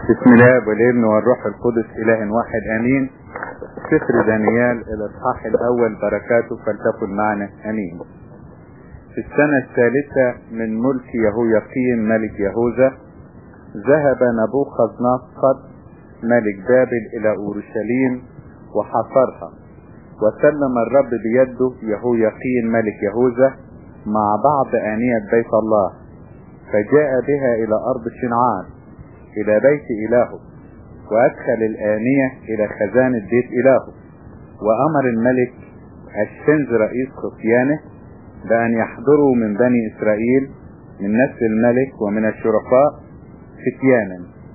بسم الله والابن والروح القدس اله واحد امين سفر دانيال الاصحاح الاول بركاته فلتكن معنا امين في السنة الثالثة من ملك يهويقيم ملك يهوذا ذهب نبوخذ نصر ملك بابل الى اورشليم وحصرها وسلم الرب بيده يهويقيم ملك يهوذا مع بعض آنية بيت الله فجاء بها إلى أرض شنعان إلى بيت إلهه وأدخل الآنية إلى خزانة بيت إلهه وأمر الملك الشنز رئيس خفيانه بأن يحضروا من بني إسرائيل من نسل الملك ومن الشرفاء فتيانا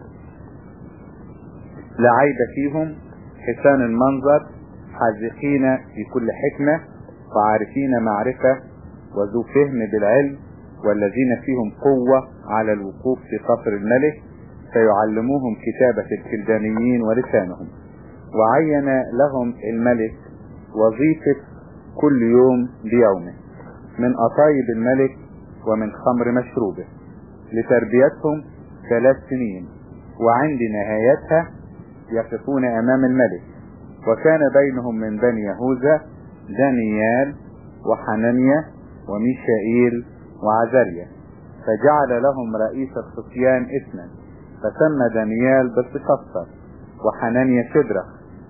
لا عيب فيهم حسان المنظر حاذقين في كل حكمة وعارفين معرفة وذو فهم بالعلم والذين فيهم قوة على الوقوف في قصر الملك فيعلموهم كتابة الكلدانيين ولسانهم وعين لهم الملك وظيفة كل يوم بيومه من أطايب الملك ومن خمر مشروبه لتربيتهم ثلاث سنين وعند نهايتها يقفون أمام الملك وكان بينهم من بني يهوذا دانيال وحنانيا وميشائيل وعزريا فجعل لهم رئيس الخصيان اسما فسمى دانيال بالتكسر وحنانيا شدرخ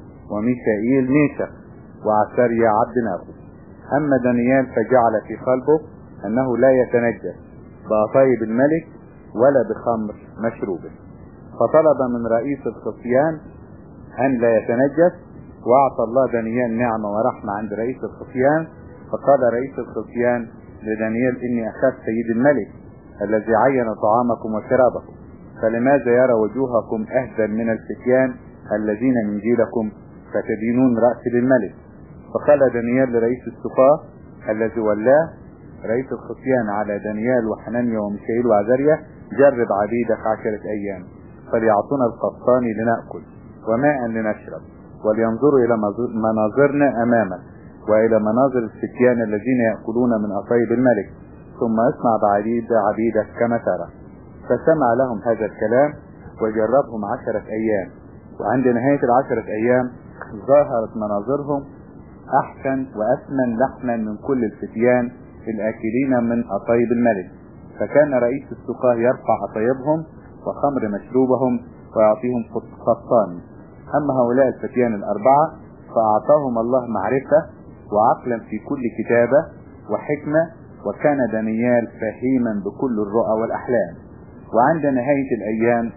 وميشائيل ميشخ وعسريا عبد ناقو أما دانيال فجعل في قلبه أنه لا يتنجس بأطايب الملك ولا بخمر مشروبه فطلب من رئيس الخصيان أن لا يتنجس وأعطى الله دانيال نعمة ورحمة عند رئيس الخصيان فقال رئيس الخصيان لدانيال إني أخذت سيد الملك الذي عين طعامكم وشرابكم فلماذا يرى وجوهكم أهدى من الفتيان الذين من جيلكم فتدينون رأسي للملك فقال دانيال لرئيس السقاة الذي ولاه رئيس الخصيان على دانيال وحنانيا وميشائيل وعزريا جرب عبيدك عشرة أيام فليعطونا القبطان لنأكل وماء لنشرب ولينظروا إلى مناظرنا أمامك وإلى مناظر الفتيان الذين يأكلون من أطيب الملك ثم اسمع بعبيد عبيدك كما ترى فسمع لهم هذا الكلام وجربهم عشرة أيام وعند نهاية العشرة أيام ظهرت مناظرهم أحسن وأثمن لحما من كل الفتيان الآكلين من أطيب الملك فكان رئيس السقاه يرفع أطيبهم وخمر مشروبهم ويعطيهم قطان أما هؤلاء الفتيان الأربعة فأعطاهم الله معرفة وعقلا في كل كتابة وحكمة وكان دانيال فهيما بكل الرؤى والأحلام وعند نهاية الأيام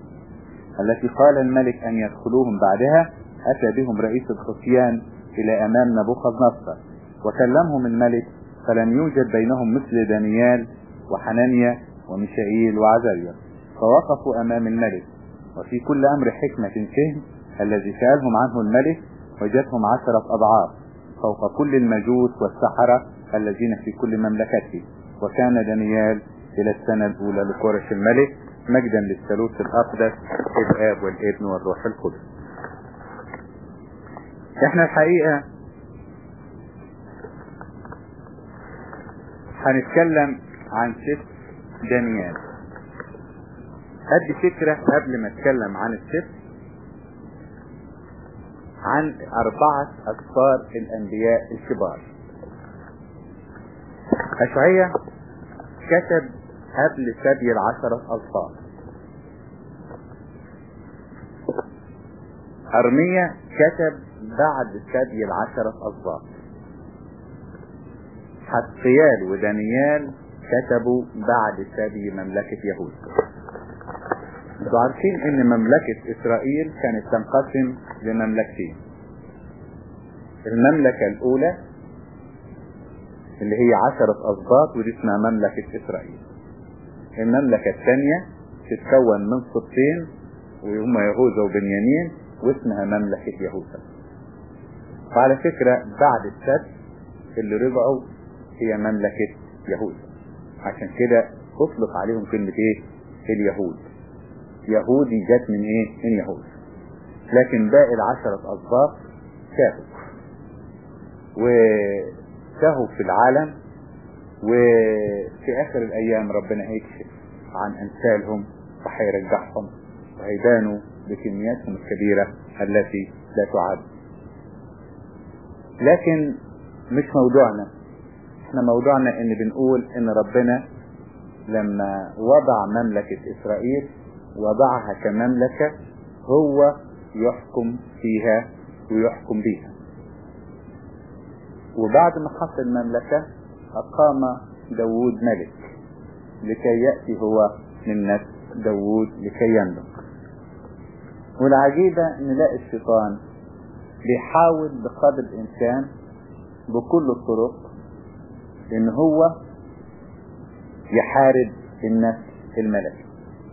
التي قال الملك أن يدخلوهم بعدها أتى بهم رئيس الخصيان إلى أمام نبوخذ نصر وكلمهم الملك فلم يوجد بينهم مثل دانيال وحنانيا وميشائيل وعزريا فوقفوا أمام الملك وفي كل أمر حكمة فهم الذي سألهم عنه الملك وجدهم عشرة أضعاف فوق كل المجوس والسحرة الذين في كل مملكته وكان دانيال إلى السنة الأولى لقرش الملك مجدا للثالوث الأقدس الآب والابن والروح القدس احنا الحقيقة هنتكلم عن سفر دانيال ادي فكرة قبل ما اتكلم عن السفر عن أربعة أسفار الأنبياء الكبار أشعية كتب قبل سبي العشرة أسفار أرمية كتب بعد سبي العشرة أسفار حسقيال ودانيال كتبوا بعد سبي مملكة يهوذا انتوا عارفين ان مملكة اسرائيل كانت تنقسم لمملكتين المملكة الاولى اللي هي عشرة اسباط ودي اسمها مملكة اسرائيل المملكة الثانية تتكون من سبطين وهم يهوذا وبنيامين واسمها مملكة يهوذا وعلى فكرة بعد السبت اللي رجعوا هي مملكة يهوذا عشان كده اطلق عليهم كلمة ايه اليهود يهودي جت من ايه من يهود لكن باقي العشرة اسباط شافوا وشافوا في العالم وفي اخر الايام ربنا هيكشف عن امثالهم وهيرجعهم وهيبانوا بكمياتهم الكبيرة التي لا تعد لكن مش موضوعنا احنا موضوعنا ان بنقول ان ربنا لما وضع مملكة اسرائيل وضعها كمملكة هو يحكم فيها ويحكم بيها وبعد ما حط المملكة أقام داود ملك لكي يأتي هو من نسل داود لكي يملك والعجيبة نلاقي الشيطان بيحاول بقدر الإمكان بكل الطرق إن هو يحارب النفس الملكي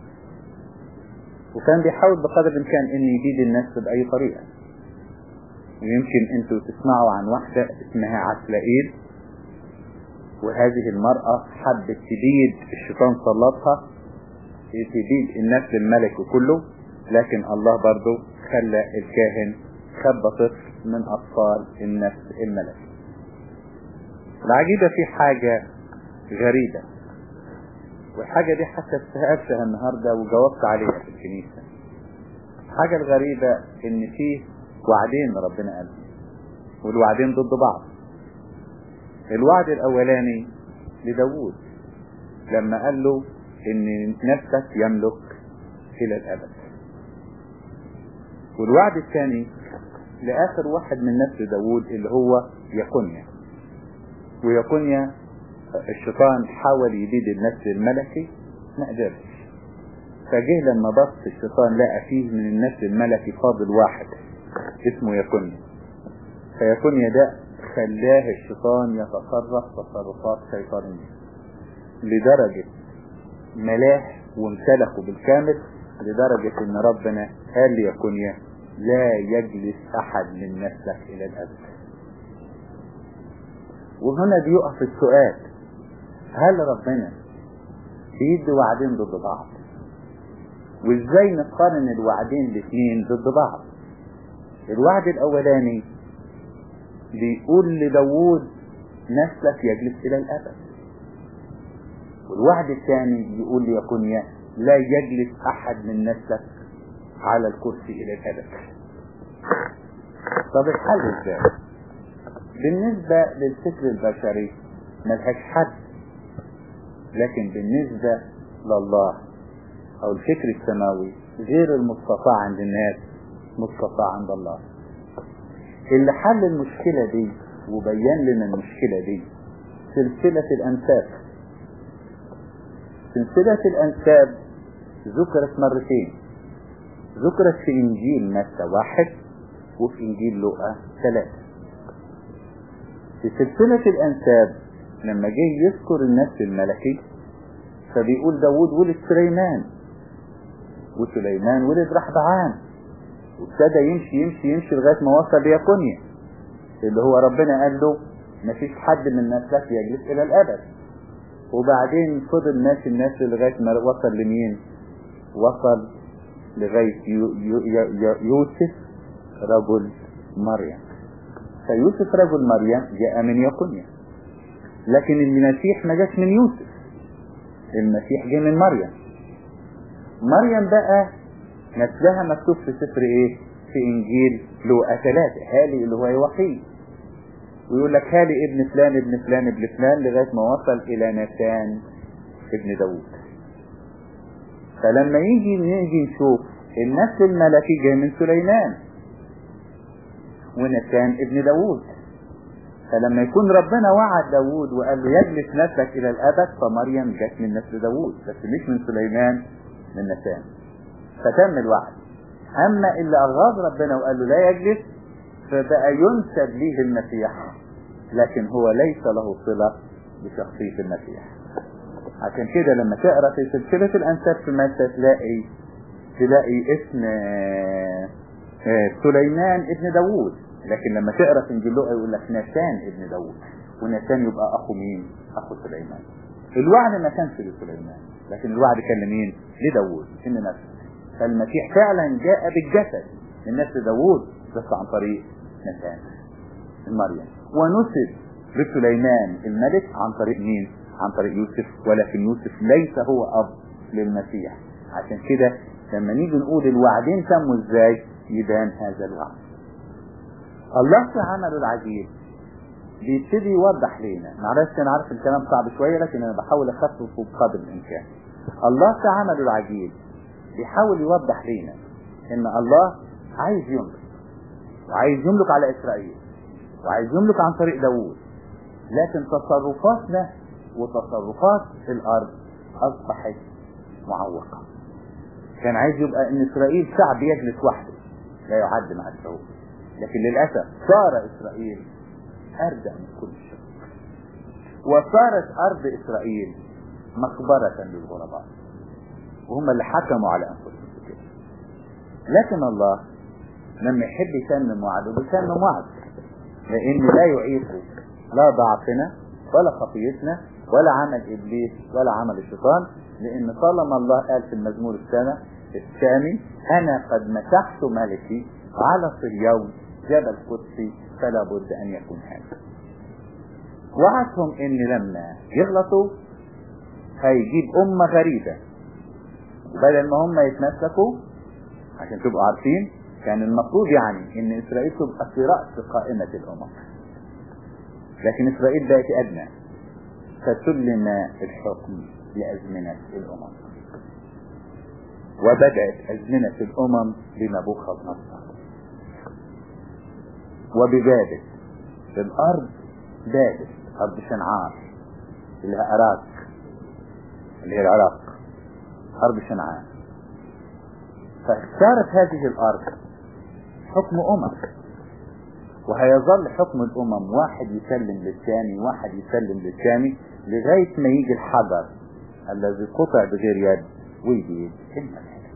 وكان بيحاول بقدر الإمكان إن يبيد النفس بأي طريقة ويمكن انتوا تسمعوا عن واحدة اسمها عسلائيل وهذه المرأة حبت تبيد الشيطان سلطها تبيد النسل الملكي كله لكن الله برضو خلى الكاهن خبى طفل من أطفال النسل الملكي العجيبة في حاجة غريبة والحاجة دي حتى استهدتها النهاردة وجاوبت عليها في الكنيسة الحاجة الغريبة ان فيه وعدين ربنا قال والوعدين ضد بعض الوعد الاولاني لداوود لما قال له ان نفسك يملك الى الابد والوعد الثاني لاخر واحد من نسل داوود اللي هو يقنيا ويقنيا الشيطان حاول يبيد النسل الملكي ما قدرش فجه لما بص الشيطان لقى فيه من النسل الملكي فاضل واحد اسمه يكونيا فيكونيا ده خلاه الشيطان يتصرف تصرفات شيطانية لدرجة ملاح وامتلكوا بالكامل لدرجة ان ربنا قال ليكونيا لا يجلس احد من نسلك الى الابد وهنا بيقف السؤال هل ربنا بيدي وعدين ضد بعض وازاي نقارن الوعدين الاثنين ضد بعض الوعد الاولاني بيقول لداوود نسلك يجلس الى الابد والوعد الثاني بيقول ليكونيا لا يجلس احد من نسلك على الكرسي الى الابد طب الحل ازاي بالنسبة للفكر البشري ملهاش حد لكن بالنسبة لله او الفكر السماوي غير المستطاع عند الناس مستطاع عند الله اللي حل المشكلة دي وبين لنا المشكلة دي سلسلة الأنساب سلسلة الأنساب ذكرت مرتين ذكرت في إنجيل متى واحد وفي إنجيل لوقا ثلاثة في سلسلة الأنساب لما جه يذكر النفس الملكي فبيقول داود ولد سليمان وسليمان ولد رحبعان وابتدى يمشي يمشي يمشي لغاية ما وصل ليكونيا اللي هو ربنا قال له مفيش حد من نسلك يجلس إلى الأبد وبعدين فضل ماشي الناس لغاية ما وصل لمين وصل لغاية يو يو يو يوسف رجل مريم فيوسف رجل مريم جاء من يكونيا لكن المسيح ما جاش من يوسف المسيح جه من مريم مريم بقى نسلها مكتوب في سفر ايه في انجيل لوقا ثلاثة هالي اللي هو يوحيد ويقول لك هالي ابن فلان ابن فلان ابن فلان لغاية ما وصل الى نتان ابن داوود فلما يجي نيجي نشوف النسل الملكي جاي من سليمان ونتان ابن داوود فلما يكون ربنا وعد داوود وقال له يجلس نسلك الى الابد فمريم جت من نسل داوود بس مش من سليمان من نتان فتم الوعد اما اللي اغاظ ربنا وقال له لا يجلس فبقى ينسب ليه المسيح لكن هو ليس له صلة بشخصية المسيح عشان كده لما تقرا في سلسلة الانساب في متى تلاقي تلاقي اسم سليمان ابن داوود لكن لما تقرا في انجيل لوقا يقول لك ناتان ابن داوود وناتان يبقى اخو مين اخو سليمان الوعد ما كانش لسليمان لكن الوعد كان لمين لداوود ان نفسه فالمسيح فعلا جاء بالجسد من نفس داوود بس عن طريق نتان مريم ونسب لسليمان الملك عن طريق مين عن طريق يوسف ولكن يوسف ليس هو اب للمسيح عشان كده لما نيجي نقول الوعدين تموا ازاي يبان هذا الوعد الله في عمله العجيب بيبتدي يوضح لنا معلش انا عارف الكلام صعب شويه لكن انا بحاول اخففه بقدر الامكان الله في عمله العجيب بيحاول يوضح لنا ان الله عايز يملك وعايز يملك على اسرائيل وعايز يملك عن طريق داوود لكن تصرفاتنا وتصرفات الارض اصبحت معوقه كان عايز يبقى ان اسرائيل شعب يجلس وحده لا يعد مع الشعوب لكن للاسف صار اسرائيل اردى من كل شيء وصارت ارض اسرائيل مقبرة للغرباء وهم اللي حكموا على انفسهم كده لكن الله لما يحب يتمم وعده بيتمم وعده لان لا يعيق لا ضعفنا ولا خطيتنا ولا عمل ابليس ولا عمل الشيطان لان طالما الله قال في المزمور السنة الثاني انا قد مسحت ملكي على صهيون جبل قدسي فلا بد ان يكون هذا وعدهم ان لما يغلطوا هيجيب امة غريبة بدل ما هم يتمسكوا عشان تبقوا عارفين كان المفروض يعني ان اسرائيل تبقى في رأس قائمة الامم لكن اسرائيل بقت ادنى فسلم الحكم لازمنة الامم وبدأت ازمنة الامم بنبوخذ نصر وببابل الارض بابل ارض شنعار اللي هي عراق اللي هي العراق ارض شنعار فاختارت هذه الارض حكم امم وهيظل حكم الامم واحد يسلم للثاني واحد يسلم للثاني لغاية ما يجي الحجر الذي قطع بغير يد ويجي كلمة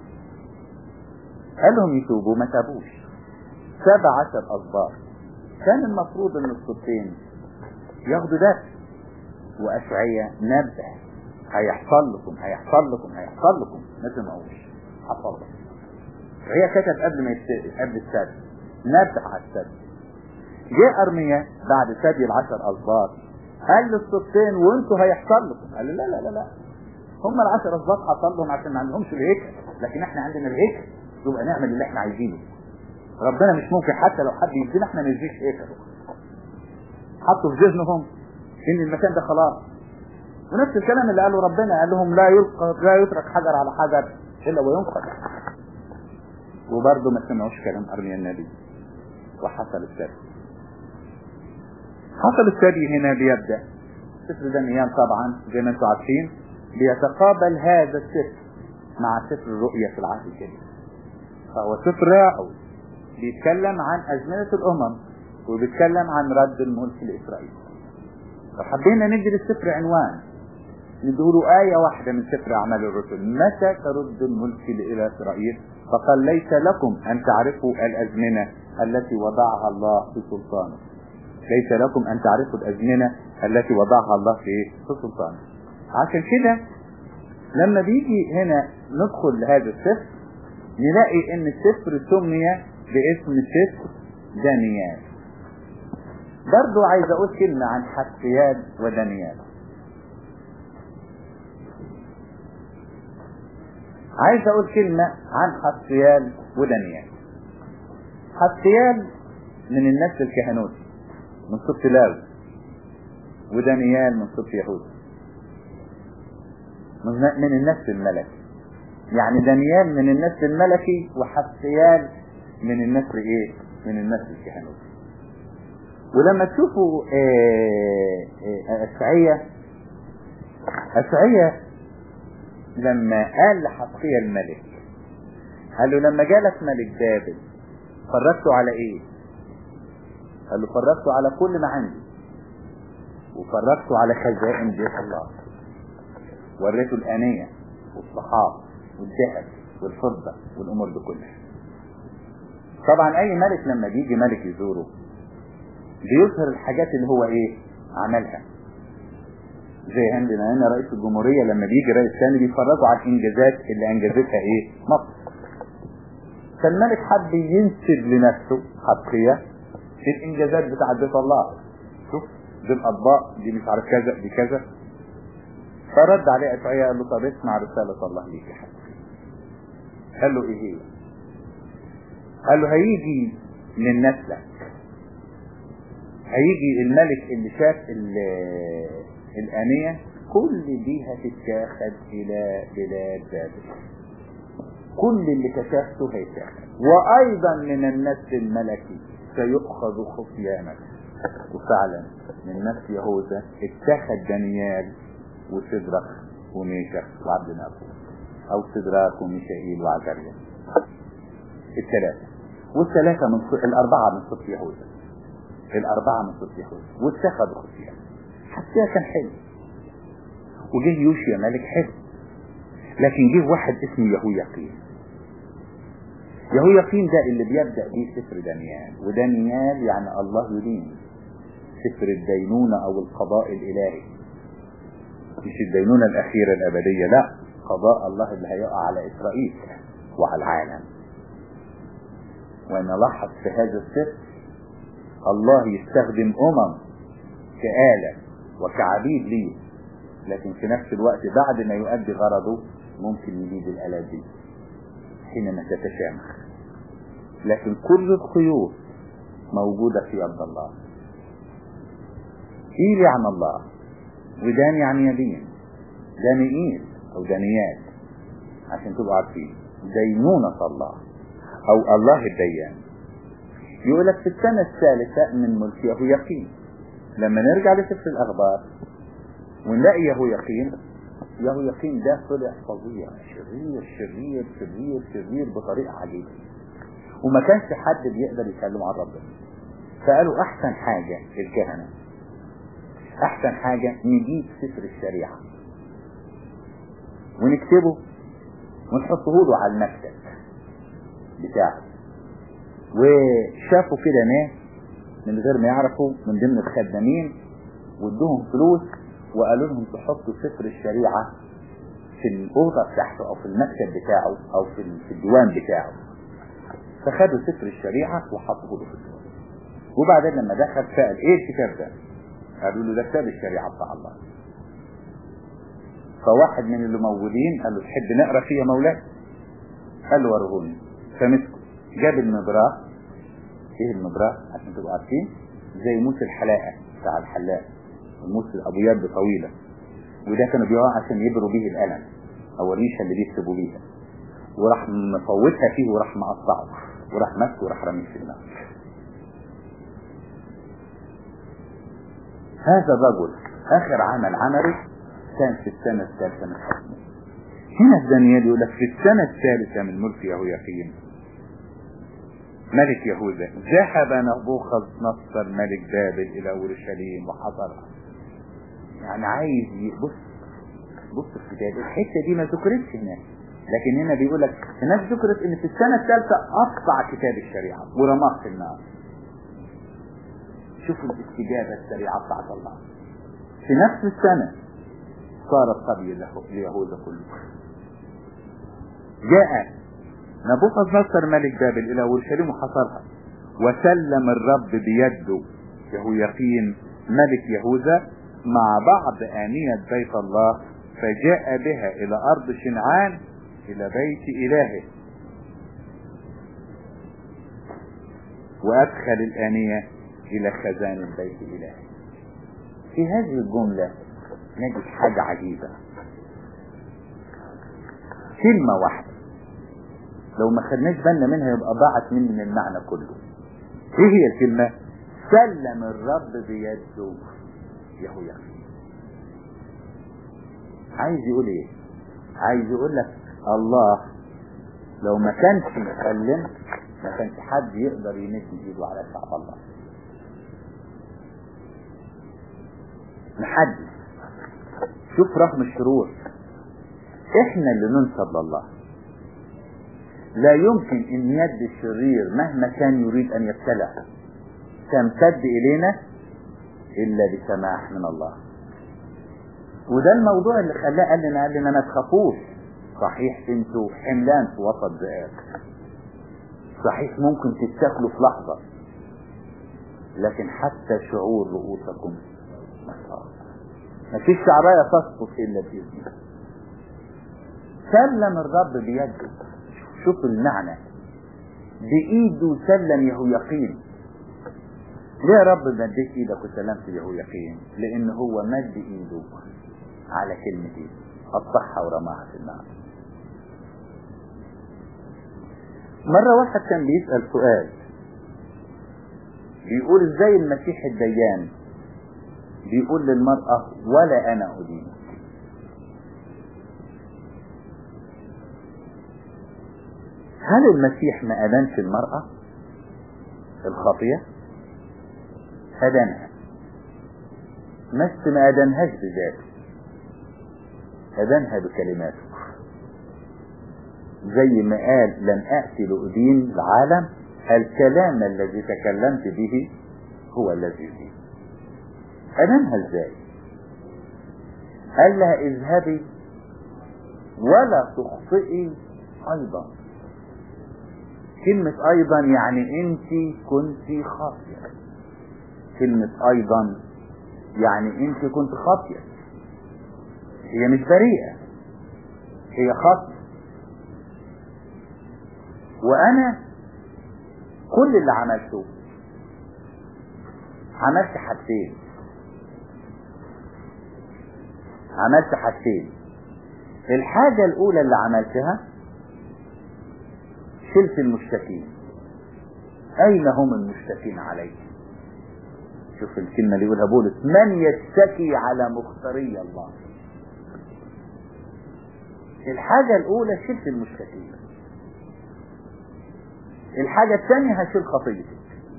قال لهم يتوبوا ما تابوش سبع عشر أصبار كان المفروض ان الصبتين ياخدوا درس وأشعية نبه هيحصل لكم هيحصل لكم هيحصل لكم ما تسمعوش حصل لكم هي كتب قبل ما يبتدي قبل السد نبه على السد جاء أرميا بعد سدي العشر أصبار قال للصبتين وانتوا هيحصل لكم قال لا لا لا لا هم العشر أصبار حصل لهم عشان ما عندهمش الهيكل لكن احنا عندنا الهيكل يبقى نعمل اللي احنا عايزينه ربنا مش ممكن حتى لو حد يدينا احنا ما نجيش هيكله حطوا في ذهنهم ان المكان ده خلاص ونفس الكلام اللي قاله ربنا قال لهم لا يلقى لا يترك حجر على حجر الا وينقذ وبرضه ما سمعوش كلام ارميا النبي وحصل السبي حصل السبي هنا بيبدا سفر دانيال طبعا زي ما انتم عارفين بيتقابل هذا السفر مع سفر الرؤيا في العهد الجديد فهو سفر رائع بيتكلم عن أزمنة الأمم وبيتكلم عن رد الملك لإسرائيل فحبينا ندي للسفر عنوان ندوله آية واحدة من سفر أعمال الرسل متى ترد الملك إلى إسرائيل فقال ليس لكم أن تعرفوا الأزمنة التي وضعها الله في سلطانه ليس لكم أن تعرفوا الأزمنة التي وضعها الله في في سلطانه عشان كده لما بيجي هنا ندخل لهذا السفر نلاقي ان السفر سمي باسم سفر دانيال برضو عايز اقول كلمة عن حسياد ودانيال عايز اقول كلمة عن حسيال ودانيال حسيال من النسل الكهنوتي من سبط لاوي ودانيال من سبط يهود من النسل الملكي يعني دانيال من النسل الملكي وحسيال من النسل ايه من النسل الكهنوتي ولما تشوفوا أشعية أشعية لما قال لحسقية الملك قال له لما جالك ملك بابل فرجته على ايه قال له فرجته على كل ما عندي وفرجته على خزائن بيت الله وريته الآنية والصحاب والذهب والفضة والأمور دي كلها طبعا أي ملك لما بيجي ملك يزوره بيظهر الحاجات اللي هو إيه عملها زي عندنا هنا رئيس الجمهورية لما بيجي رئيس ثاني بيفرجوا على الإنجازات اللي أنجزتها إيه مصر فالملك حب ينسب لنفسه حقية الإنجازات بتاعة بيت الله شوف دي الأطباق دي مش عارف كذا دي كذا فرد عليه أشعياء قال له طب اسمع رسالة الله ليك يا حبيبي قال له ايه هي قال له هيجي من نسلك هيجي الملك اللي شاف الآنية كل دي هتتاخد إلى بلاد بابل كل اللي كشفته هيتاخد وأيضا من النسل الملكي سيؤخذ خفيانك وفعلا من نسل يهوذا اتخذ دانيال وسدرخ وميشخ وعبد نافو أو سدراك وميشائيل وعزريا الثلاثة والثلاثة من صف الأربعة من صف يهوذا الأربعة من صف يهوذا واتخذوا خفيان حتى كان حلو وجه يوشيا ملك حلو لكن جه واحد اسمه يهوياقين يهوياقين ده اللي بيبدأ بيه سفر دانيال ودانيال يعني الله يدين سفر الدينونة او القضاء الالهي مش الدينونة الاخيرة الابدية لا قضاء الله اللي هيقع على اسرائيل وعلى العالم وان لاحظ في هذا السفر الله يستخدم امم كآلة وكعبيد ليه لكن في نفس الوقت بعد ما يؤدي غرضه ممكن يجيب الآلات دي حينما تتشامخ لكن كل الخيوط موجودة في يد الله إيل يعني الله ودان يعني يدين دانيئيل أو دانيات عشان تبقوا عارفين دينونة الله أو الله الديان يقول لك في السنة الثالثة من ملك يهويقين لما نرجع لسفر الأخبار ونلاقي يهويقين يهويقين ده طلع فظيع شرير شرير شرير شرير بطريقة عجيبة وما كانش حد بيقدر يكلم عن ربنا فقالوا أحسن حاجة الكهنة أحسن حاجة نجيب سفر الشريعة ونكتبه ونحطه له على المكتب بتاعه وشافوا كده ناس من غير ما يعرفوا من ضمن الخدامين وادوهم فلوس وقالوا لهم تحطوا سفر الشريعة في الأوضة بتاعته أو في المكتب بتاعه أو في في الديوان بتاعه فخدوا سفر الشريعة وحطوه له في الديوان وبعدين لما دخل سأل إيه الكتاب ده؟ قالوا له ده كتاب الشريعة بتاع الله فواحد من اللي موجودين قال له تحب نقرا فيه يا مولاي؟ قال له ورهوني فمسكه جاب المبراه ايه المبراه عشان تبقوا عارفين زي موس الحلاقه بتاع الحلاق الموس ابو يد طويله وده كانوا بيقعوا عشان يبروا بيه القلم او الريشه اللي بيكتبوا بيها وراح مفوتها فيه وراح مقطعه وراح ماسكه وراح رميه في الماء هذا الرجل اخر عمل عمله كان في السنة الثالثة من حكمه هنا في دانيال يقول لك في السنة الثالثة من ملك يهوياقيم ملك يهوذا ذهب نبوخذ نصر ملك بابل الى اورشليم وحضرها يعني عايز يبص بص في الكتاب الحته دي ما ذكرتش هناك لكن هنا بيقول لك هناك ذكرت ان في السنه الثالثه قطع كتاب الشريعه ورماه في النار شوفوا الاستجابه السريعه بتاعت الله في نفس السنه صار الطبي ليهوذا كله جاء نبوخذ نصر ملك بابل الى اورشليم وحصرها وسلم الرب بيده يهويقين ملك يهوذا مع بعض آنية بيت الله فجاء بها إلى أرض شنعان إلى بيت إلهه وأدخل الآنية إلى خزان البيت إلهه في هذه الجملة نجد حاجة عجيبة كلمة واحدة لو ما خدناش بالنا منها يبقى ضاعت مننا المعنى كله ايه هي الكلمة سلم الرب بيده يهويا عايز يقول ايه عايز يقول لك الله لو ما كانش يسلم ما كانش حد يقدر يمد ايده على شعب الله محدش شوف رغم الشرور احنا اللي ننسب لله لا يمكن ان يد الشرير مهما كان يريد ان يبتلع تمتد الينا الا بسماح من الله وده الموضوع اللي خلاه قال لنا قال لنا ما تخافوش صحيح انتوا حملان في وسط ذئاب صحيح ممكن تتاكلوا في لحظة لكن حتى شعور رؤوسكم مسار ما فيش شعراية تسقط الا باذنه سلم الرب بيده شوف المعنى بإيده سلم يهويقين ليه يا رب مديت ايدك وسلمت يهويقين لان هو مد ايده على كلمة ايده قطعها ورماها في النار مرة واحد كان بيسأل سؤال بيقول ازاي المسيح الديان بيقول للمرأة ولا انا ادينك هل المسيح ما أدانش المرأة الخطية أدانها بس ما أدانهاش بذاته أدانها بكلماته زي ما قال لم أأتي لأدين العالم الكلام الذي تكلمت به هو الذي يدين أدانها ازاي قال لها اذهبي ولا تخطئي أيضا كلمة أيضا يعني أنت كنت خاطئة كلمة أيضا يعني أنت كنت خاطئة هي مش بريئة هي خاطئة وأنا كل اللي عملته عملت حاجتين عملت حاجتين الحاجة الأولى اللي عملتها شلت المشتكين أين هم المشتكين عليك شوف الكلمة اللي يقولها بولس من يشتكي على مختاري الله الحاجة الأولى شلت المشتكين الحاجة الثانية هشيل خطيتك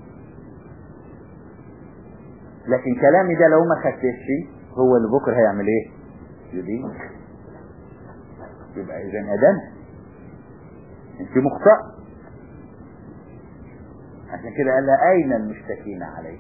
لكن كلامي ده لو ما خدتش هو اللي بكره هيعمل ايه يدين يبقى اذا ادانها انت مخطئ عشان كده قال لها اين المشتكين عليك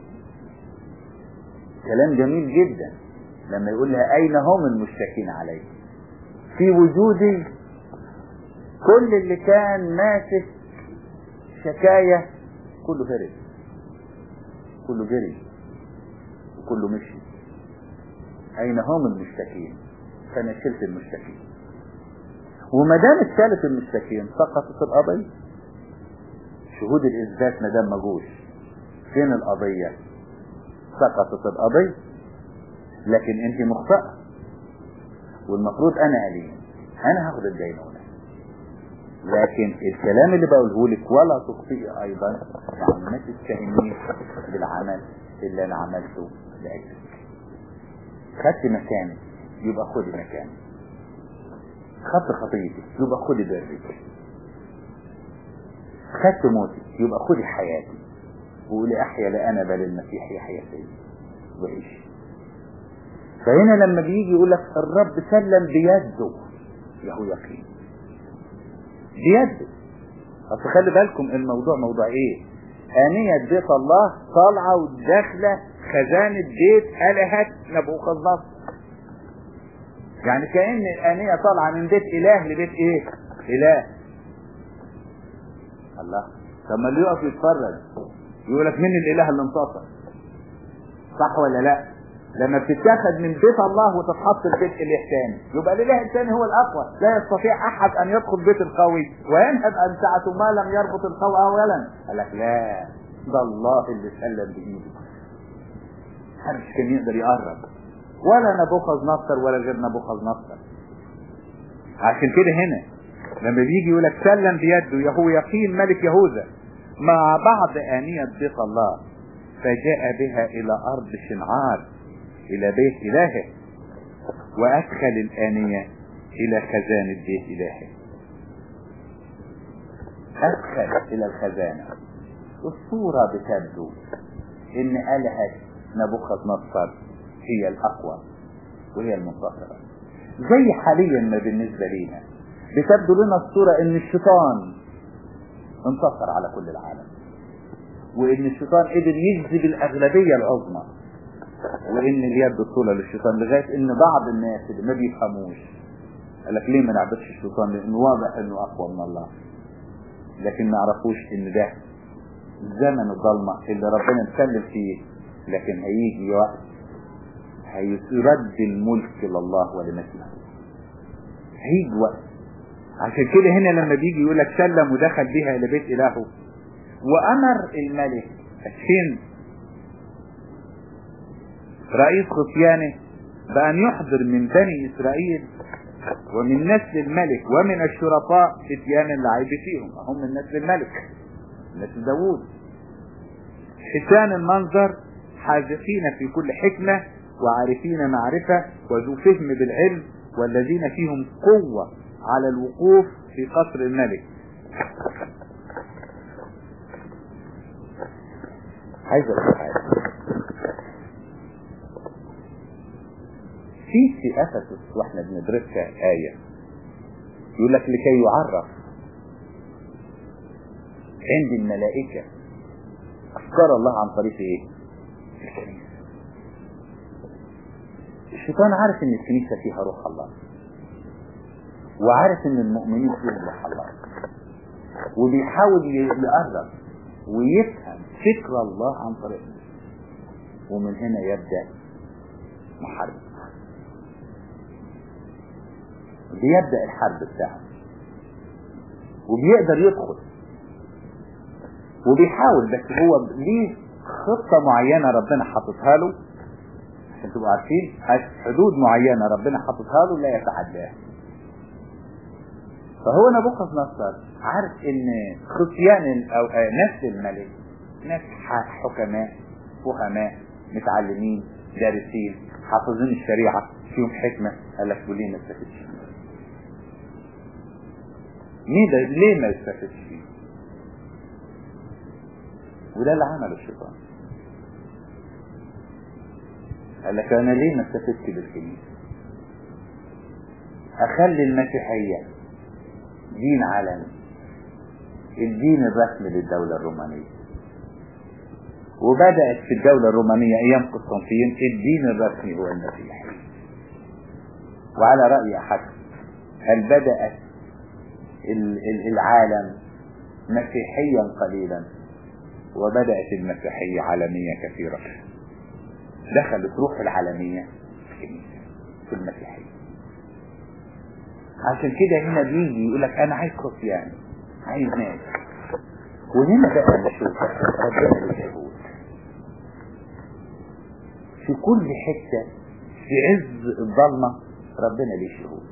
كلام جميل جدا لما يقول لها اين هم المشتكين عليك في وجودي كل اللي كان ماسك شكاية كله هرب كله جري وكله مشي اين هم المشتكين فانا شلت المشتكين وما دام اتشالت المشتكين سقطت القضية شهود الاثبات ما دام ما جوش فين القضية سقطت القضية لكن انت مخطئة والمفروض انا الين انا هاخد الدينونة لكن الكلام اللي بقوله لك ولا تخطئي ايضا يعني ما تتهمنيش بالعمل اللي انا عملته لاجلك خدت مكانك يبقى خدي مكانك خدت خطيتك يبقى خدي برك خدت موتك يبقى خدي حياتي وقولي احيا لا انا بل المسيح يحيا فيا وعيش فهنا لما بيجي يقول لك الرب سلم بيده له يقين بيده اصل خلي بالكم الموضوع موضوع ايه آنية بيت الله طالعة وداخلة خزانة بيت آلهة نبوخذ نصر يعني كأن الآنية طالعة من بيت إله لبيت إيه؟ إله الله طب ما اللي يقف يتفرج يقول لك مين الإله اللي انتصر صح ولا لا؟ لما بتتاخد من بيت الله وتتحط في بيت اله تاني يبقى الاله الثاني هو الاقوى لا يستطيع احد ان يدخل بيت القوي وينهب امتعته ما لم يربط القوي اولا قال لك لا ده الله اللي سلم بايده محدش كان يقدر يقرب ولا نبوخذ نصر ولا غير نبوخذ نصر عشان كده هنا لما بيجي يقول لك سلم بيده يهو يقين ملك يهوذا مع بعض آنية بيت الله فجاء بها إلى أرض شنعار إلى بيت إلهه وأدخل الآنية إلى خزانة بيت إلهه أدخل إلى الخزانة الصورة بتبدو إن آلهة نبوخذ نصر هي الأقوى وهي المنتصرة زي حاليا ما بالنسبة لنا بتبدو لنا الصورة إن الشيطان انتصر على كل العالم وإن الشيطان قدر يجذب الأغلبية العظمى وان اليد طولة للشيطان لغاية ان بعض الناس اللي ما بيفهموش قال لك ليه ما نعبدش الشيطان لانه واضح انه اقوى من الله لكن ما يعرفوش ان ده زمن الضلمة اللي ربنا مسلم فيه لكن هيجي وقت هيرد الملك لله ولمثله هيجي وقت عشان كده هنا لما بيجي يقول لك سلم ودخل بها الى بيت الهه وامر الملك الشن رئيس خصيانه بان يحضر من بني اسرائيل ومن نسل الملك ومن الشرفاء فتيان اللعيب فيهم هم من نسل الملك نسل داوود حسان المنظر حاذقين في كل حكمة وعارفين معرفة وذو فهم بالعلم والذين فيهم قوة على الوقوف في قصر الملك عايز اقول حاجة في في افسس واحنا بندرسها آية يقول لك لكي يعرف عند الملائكة أفكار الله عن طريق إيه؟ الكنيسة. الشيطان عارف إن الكنيسة فيها روح الله. وعارف إن المؤمنين فيهم روح الله. وبيحاول يقرب ويفهم فكر الله عن طريقنا. ومن هنا يبدأ محاربة. بيبدأ الحرب بتاعه. وبيقدر يدخل وبيحاول بس هو ليه خطة معينة ربنا حاططها له عشان تبقوا عارفين حدود معينة ربنا حاططها له لا يتعداها فهو نبوخذ نصر عارف ان خصيان او نفس الملك ناس حكماء فهماء متعلمين دارسين حافظين الشريعة فيهم حكمة قال لك وليه ما استفدش ليه ده ليه ما استفدش فيه وده اللي عمله الشيطان قال لك انا ليه ما استفدت بالكنيسه اخلي المسيحيه دين عالمي الدين الرسمي للدولة الرومانية وبدأت في الدولة الرومانية أيام قسطنطين الدين الرسمي هو المسيحي وعلى رأي أحد هل بدأت العالم مسيحيا قليلا وبدأت المسيحية عالمية كثيرة دخلت روح العالمية في الكنيسة في المسيحية عشان كده هنا بيجي يقول لك أنا عايز خصيان عايز ناس وهنا بقى نشوف ربنا له شهود في كل حتة في عز الظلمة ربنا ليه شهود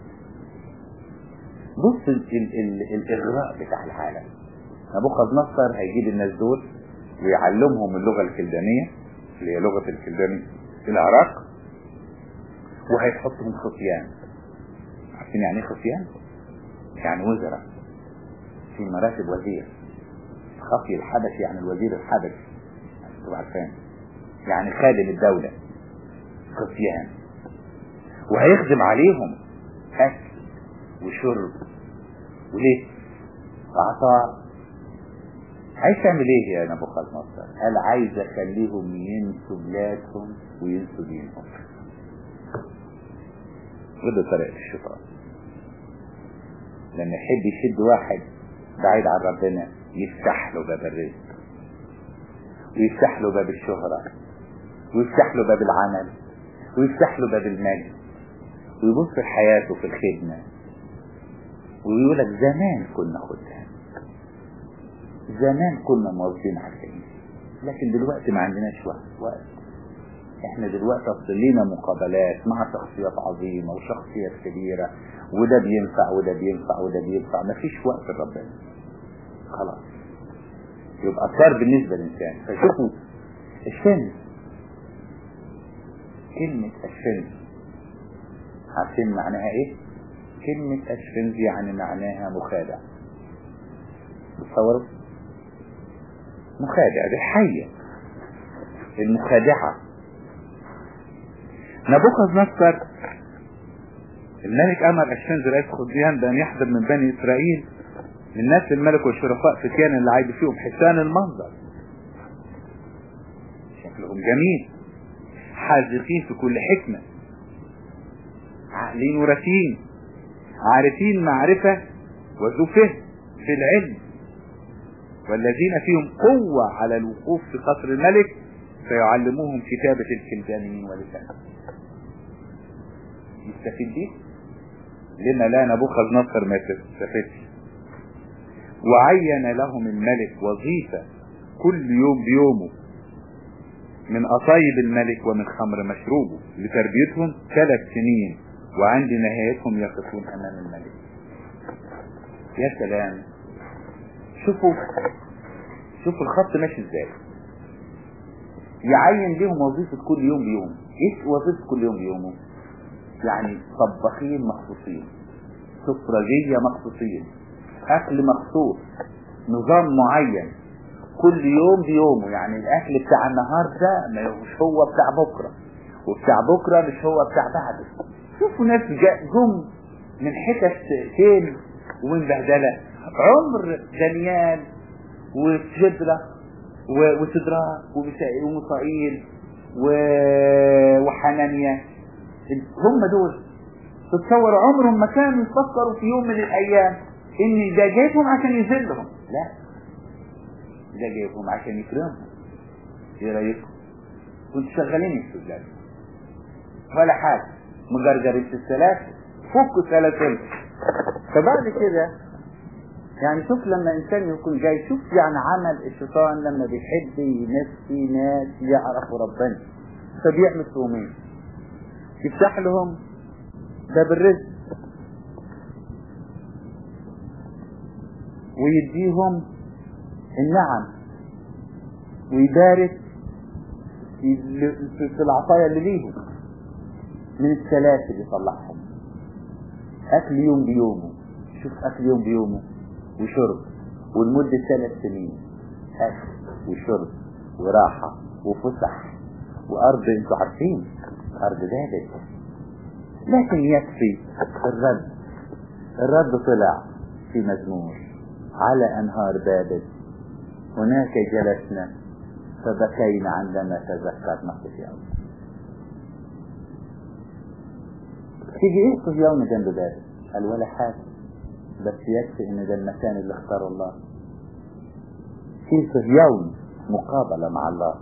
بص ال ال ال الإغراء بتاع العالم نبوخذ نصر هيجيب الناس دول ويعلمهم اللغة الكلدانية اللي هي لغة الكلدانية في العراق وهيحطهم خصيان عارفين يعني ايه خصيان؟ يعني وزراء في مراتب وزير خفي الحبشي يعني الوزير الحبشي انتوا عارفين يعني خادم الدولة خصيان وهيخدم عليهم أكل وشرب ولبس وعطاء عايز تعمل ايه يا نبوخذ نصر قال عايز اخليهم ينسوا بلادهم وينسوا دينهم وده طريقة الشيطان لما يحب يشد واحد بعيد عن ربنا يفتح له باب الرزق ويفتح له باب الشهرة ويفتح له باب العمل ويفتح له باب المجد ويبص لحياته في الخدمة ويقول لك زمان كنا خدام زمان كنا موظفين على الكنيسة لكن دلوقتي ما عندناش وقت وقت احنا دلوقتي اصل لينا مقابلات مع شخصيات عظيمة وشخصيات كبيرة وده بينفع وده بينفع وده بينفع مفيش وقت لربنا خلاص يبقى صار بالنسبة للإنسان فشوفوا الشمس كلمة الشمس عارفين معناها ايه؟ كلمة الشمس يعني معناها مخادع تصوروا؟ مخادع دي حية المخادعة نبوخذ نصر الملك امر الشمس رئيس خزيان بان يحضر من بني اسرائيل من ناس الملك والشرفاء فتيان اللي عايد فيهم حسان المنظر شكلهم جميل حاذقين في كل حكمة عاقلين ورثين عارفين معرفة وذو فهم في العلم والذين فيهم قوة على الوقوف في قصر الملك فيعلموهم كتابة الكلدانيين ولسانهم يستفيد بيه لما لا نبوخذ نصر ما تستفدش وعين لهم الملك وظيفة كل يوم بيومه من أطايب الملك ومن خمر مشروبه لتربيتهم ثلاث سنين وعند نهايتهم يقفون أمام الملك يا سلام شوفوا شوفوا الخط ماشي ازاي يعين لهم وظيفة كل يوم بيوم ايه وظيفة كل يوم بيومه يعني طباخين مخصوصين سفرجية مخصوصين اكل مخصوص نظام معين كل يوم بيومه يعني الاكل بتاع النهاردة مش هو بتاع بكرة وبتاع بكرة مش هو بتاع بعده شوفوا ناس جم من حتت فين ومن بهدلة عمر دانيال وشدرة وسدراء ومصائيل وحنانيا هم دول تتصور عمرهم ما كانوا يفكروا في يوم من الايام ان ده جايبهم عشان يذلهم لا ده جايبهم عشان يكرمهم ايه رايكم كنتوا شغالين السجاد ولا حاجه مجرجرين في السلاسل فكوا سلاسل فبعد كده يعني شوف لما انسان يكون جاي شوف يعني عمل الشيطان لما بيحب ينسي ناس يعرفوا ربنا فبيعمل فيهم ايه يفتح لهم باب الرزق ويديهم النعم ويبارك في العطايا اللي ليهم من السلاسل يطلعهم اكل يوم بيومه شوف اكل يوم بيومه وشرب ولمدة ثلاث سنين اكل وشرب وراحة وفسح وارض انتوا عارفين ارض بابل لكن يكفي الرد الرد طلع في مزمور على انهار بابل هناك جلسنا فبكينا عندما تذكرنا صهيون تيجي ايه صهيون جنب بابل قال ولا حاجة بس يكفي ان ده المكان اللي اختاره الله في صهيون مقابلة مع الله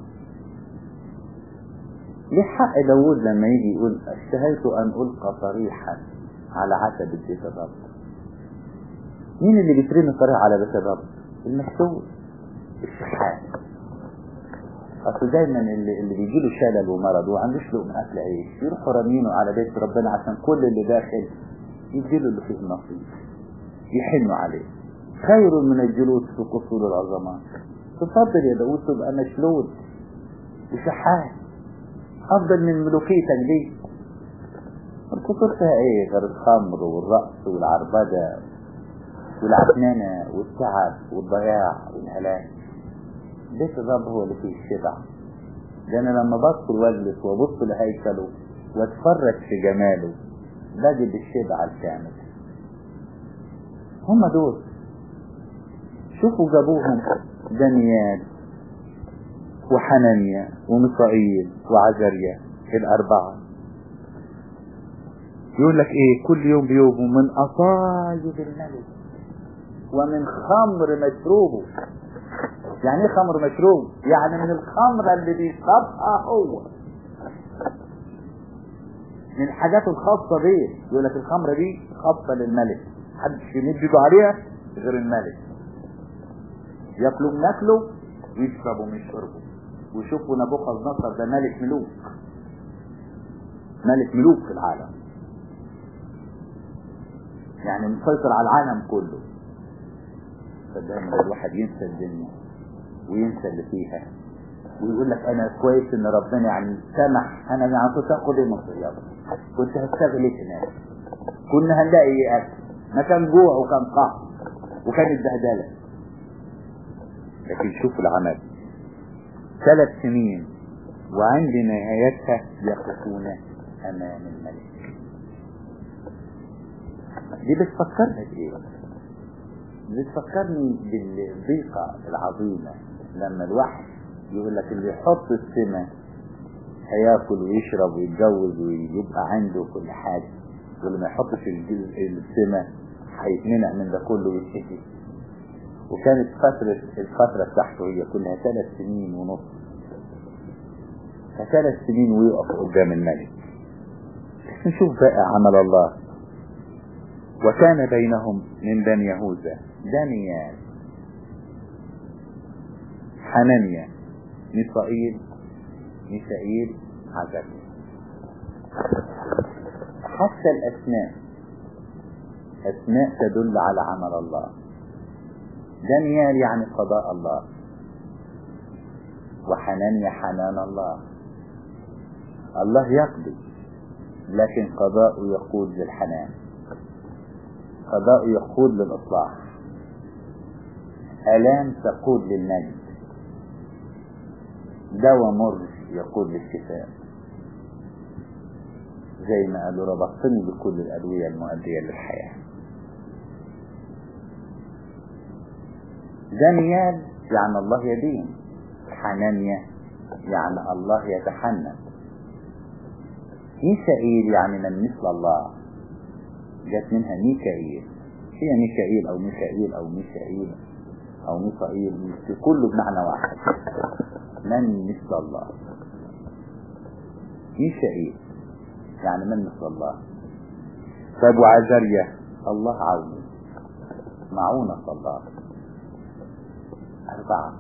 ليه حق داود لما يجي يقول اشتهيت ان القى صريحا على عتبة بيت الرب مين اللي بيترمي صريح على بيت الرب المشهور الشحات اصل دايما اللي, اللي بيجي له شلل ومرض وعندوش لقمة اكل عيش يروحوا رامينه على بيت ربنا عشان كل اللي داخل يديله اللي فيه نصيب يحنوا عليه خير من الجلوس في قصور العظماء تفضل يا داود تبقى مشلول وشحات افضل من ملوكيتك دي القصور فيها ايه غير الخمر والرقص والعربدة والعكننة والتعب والضياع والهلاك بيت الرب هو اللي فيه الشبع ده انا لما بدخل واجلس وابص لهيكله واتفرج في جماله بجد الشبع الكامل هم دول شوفوا جابوهم دانيال وحنانيا وميسائيل وعزريا الأربعة يقول لك ايه كل يوم بيوم من أطايب الملك ومن خمر مشروبه يعني ايه خمر مشروب يعني من الخمرة اللي بيشربها هو من الحاجات الخاصة بيه يقول لك الخمرة دي خاصة للملك محدش يمد ايده عليها غير الملك ياكلوا من اكله ويشربوا من شربه ويشوفوا نبوخذ نصر ده ملك ملوك ملك ملوك في العالم يعني مسيطر على العالم كله فدايما الواحد ينسى الدنيا وينسى اللي فيها ويقول لك انا كويس ان ربنا يعني سمح انا يعني كنت اخد ايه من الصيادة كنت هشتغل ايه هناك كنا هنلاقي ايه اكل ما كان جوع وكان قهر وكانت بهدله لكن شوفوا العمل ثلاث سنين وعند نهايتها يقفون امام الملك دي بتفكرنا بايه بتفكرني بالضيقة العظيمة لما الواحد يقول لك اللي يحط السمة هياكل ويشرب ويتجوز ويبقى عنده كل حاجة واللي ما يحطش السمة هيتمنع من ده كله ويتحكي وكانت فترة الفترة بتاعته هي كلها ثلاث سنين ونص فثلاث سنين ويقف قدام الملك نشوف بقى عمل الله وكان بينهم من بني يهوذا دانيال حنانيا ميسائيل ميسائيل عزبيل حتى الأسماء أسماء تدل على عمل الله دانيال يعني قضاء الله وحنانيا حنان الله الله يقضي لكن قضاء يقود للحنان قضاء يقود للإصلاح ألام تقود للنجد دواء مر يقود للشفاء زي ما قالوا ربطني بكل الأدوية المؤدية للحياة دانيال يعني الله يدين حنانيا يعني الله يتحنن ميكائيل يعني من مثل الله جت منها ميكائيل هي ميكائيل او ميكائيل او ميكائيل او ميكائيل كله بمعنى واحد من مثل الله ميكائيل يعني من مثل الله طيب وعزريا الله عوني معونة الله أربعة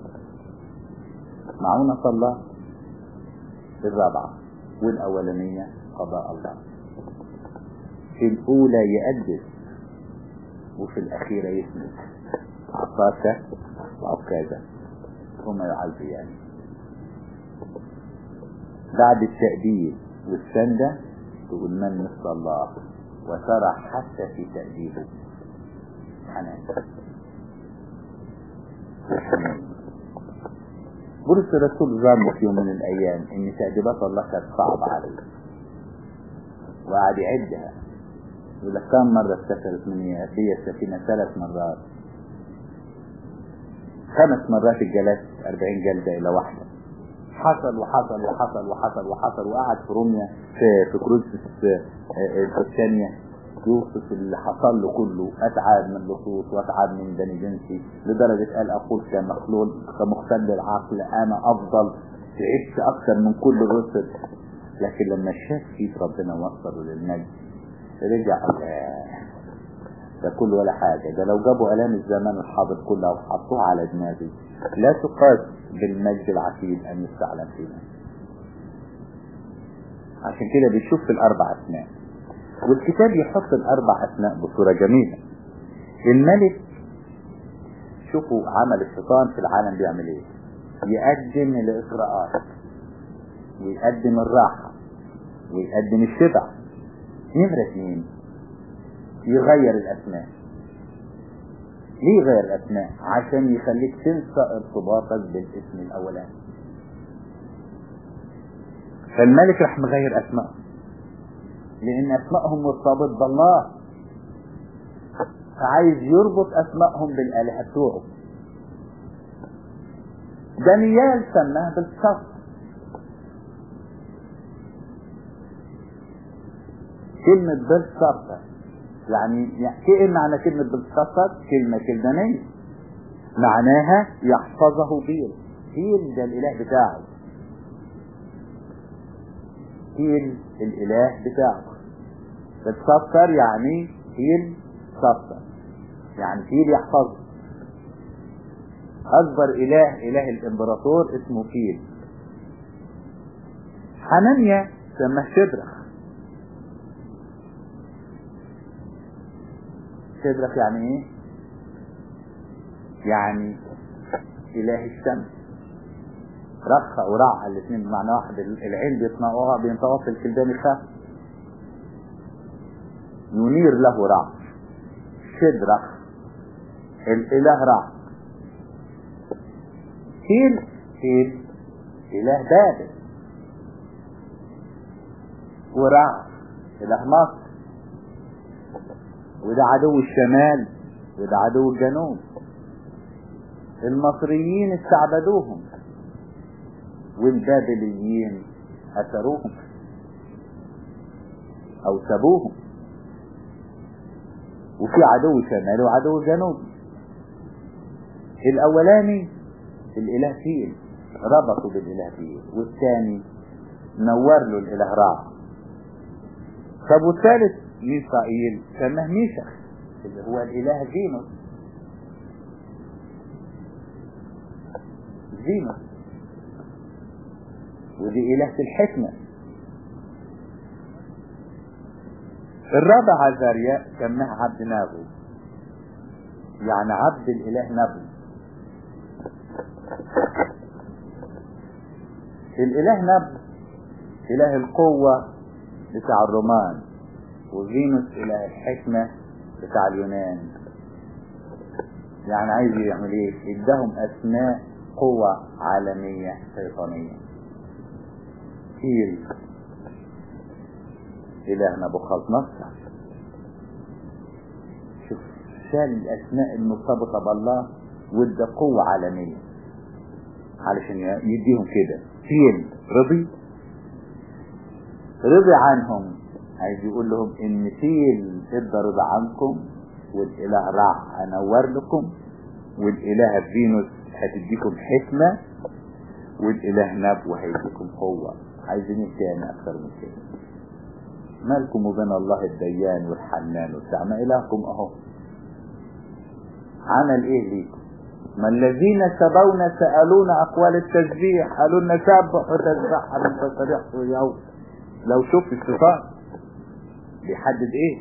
معونة الله الرابعة والأولانية قضاء الله في الأولى يقدس وفي الأخيرة يسند عصاك وعكازة هما يعزيان بعد التأديب والسندة تقول من مثل الله وترى حتى في تأديبه حنان بولس الرسول ظن في يوم من الأيام إن تأديبات الله كانت صعبة عليه وقعد يعدها يقول لك كم مرة اتكسرت مني بي السفينة ثلاث مرات خمس مرات الجلس أربعين جلدة إلى واحدة حصل وحصل وحصل وحصل وحصل وقعد في روميا في في كروزس الثانية يوصف اللي حصل له كله أتعب من لصوص وأتعب من بني جنسي لدرجة قال أقول كمخلول كمختل العقل أنا أفضل تعبت أكثر من كل الرسل لكن لما شاف ايد ربنا وصله للمجد رجع ده كل ولا حاجة ده لو جابوا ألام الزمان الحاضر كلها وحطوها على دماغي لا تقاس بالمجد العتيد أن يستعلم فينا عشان كده بيشوف في الأربع أسماء والكتاب يحط الأربع أسماء بصورة جميلة الملك شوفوا عمل الشيطان في العالم بيعمل ايه يقدم الإغراءات ويقدم الراحة ويقدم الشبع نمرة اثنين يغير الأسماء ليه يغير الأسماء عشان يخليك تنسى ارتباطك بالاسم الأولاني فالملك راح مغير أسماء لأن أسمائهم مرتبط بالله فعايز يربط أسمائهم بالآلهة بتوعه دانيال سماه بالصف كلمة بالصفة يعني ايه معنى كلمة بالصفة كلمة كلدانية معناها يحفظه بيل بيل ده الاله بتاعه بيل الاله بتاعه بالصفر يعني بيل صفر يعني بيل يحفظه اكبر اله اله الامبراطور اسمه فيل حنانيا سماه شدرخ شدرخ يعني ايه يعني اله الشمس رخ ورع الاثنين بمعنى واحد العين بيطنقوها بينطقوا في الكلدان الخاف ينير له رع شدرخ الاله رع هيل هيل اله بابل ورع اله مصر وده عدو الشمال وده عدو الجنوب المصريين استعبدوهم والبابليين أسروهم أو سبوهم وفي عدو شمال وعدو جنوب الأولاني الإله فيل ربطوا بالإله فيل والثاني نور له الإله راع طب والثالث ميسائيل سماه ميشخ اللي هو الاله فينوس فينوس ودي إلهة الحكمة الرابع عزارياء سماه عبد نابو يعني عبد الإله نابو الإله نب إله القوة بتاع الرومان وفينوس إله الحكمة بتاع اليونان يعني عايز يعمل ايه اداهم اسماء قوة عالمية شيطانية كيل إله نبوخذ نصر شوف شال الأسماء المرتبطة بالله وادى قوة عالمية علشان يديهم كده فيل رضي رضي عنهم عايز يقول لهم ان فيل ادى رضا عنكم والاله راح انور لكم والاله فينوس هتديكم حكمة والاله نبو هيديكم قوة عايزين ايه تاني اكتر من كده مالكم وبين الله الديان والحنان وبتاع ما الهكم اهو عمل ايه ليكم ما الذين سبونا سألونا أقوال التسبيح قالوا لنا سبح وتسبح من تسبيح يوم لو شفت الصفات بيحدد ايه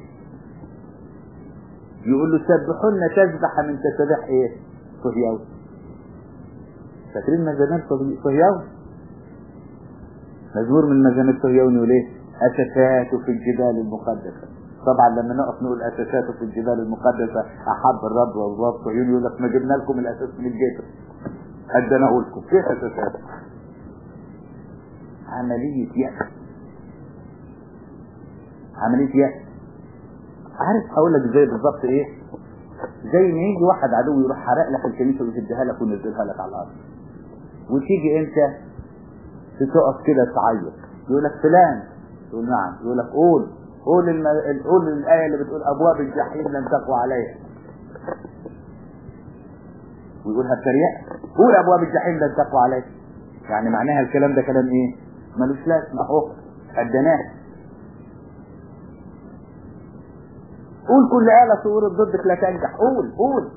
يقول له سبحوا لنا تسبح من تسبيح ايه صهيون فاكرين مزامير صهيون مزمور من مزامير صهيون يقول ايه أساسات في الجبال المقدسة طبعا لما نقف نقول اساساته في الجبال المقدسة احب الرب والله صهيون يقول لك ما جبنا لكم الاساس من الجبل ادنا اقول لكم ايه اساسات عملية يأس عملية يأس عارف هقول لك ازاي بالظبط ايه زي ما يجي واحد عدو يروح حرق لك الكنيسة ويشدها لك وينزلها لك على الارض وتيجي انت تقف كده تعيط يقول لك فلان تقول نعم يقول لك قول قول الم... قول الآية اللي بتقول أبواب الجحيم لن تقوى عليها ويقولها بتريقة قول أبواب الجحيم لن تقوى عليها يعني معناها الكلام ده كلام إيه ملوش لازمة أهو أدناه قول كل آلة تقول ضدك لا تنجح قول قول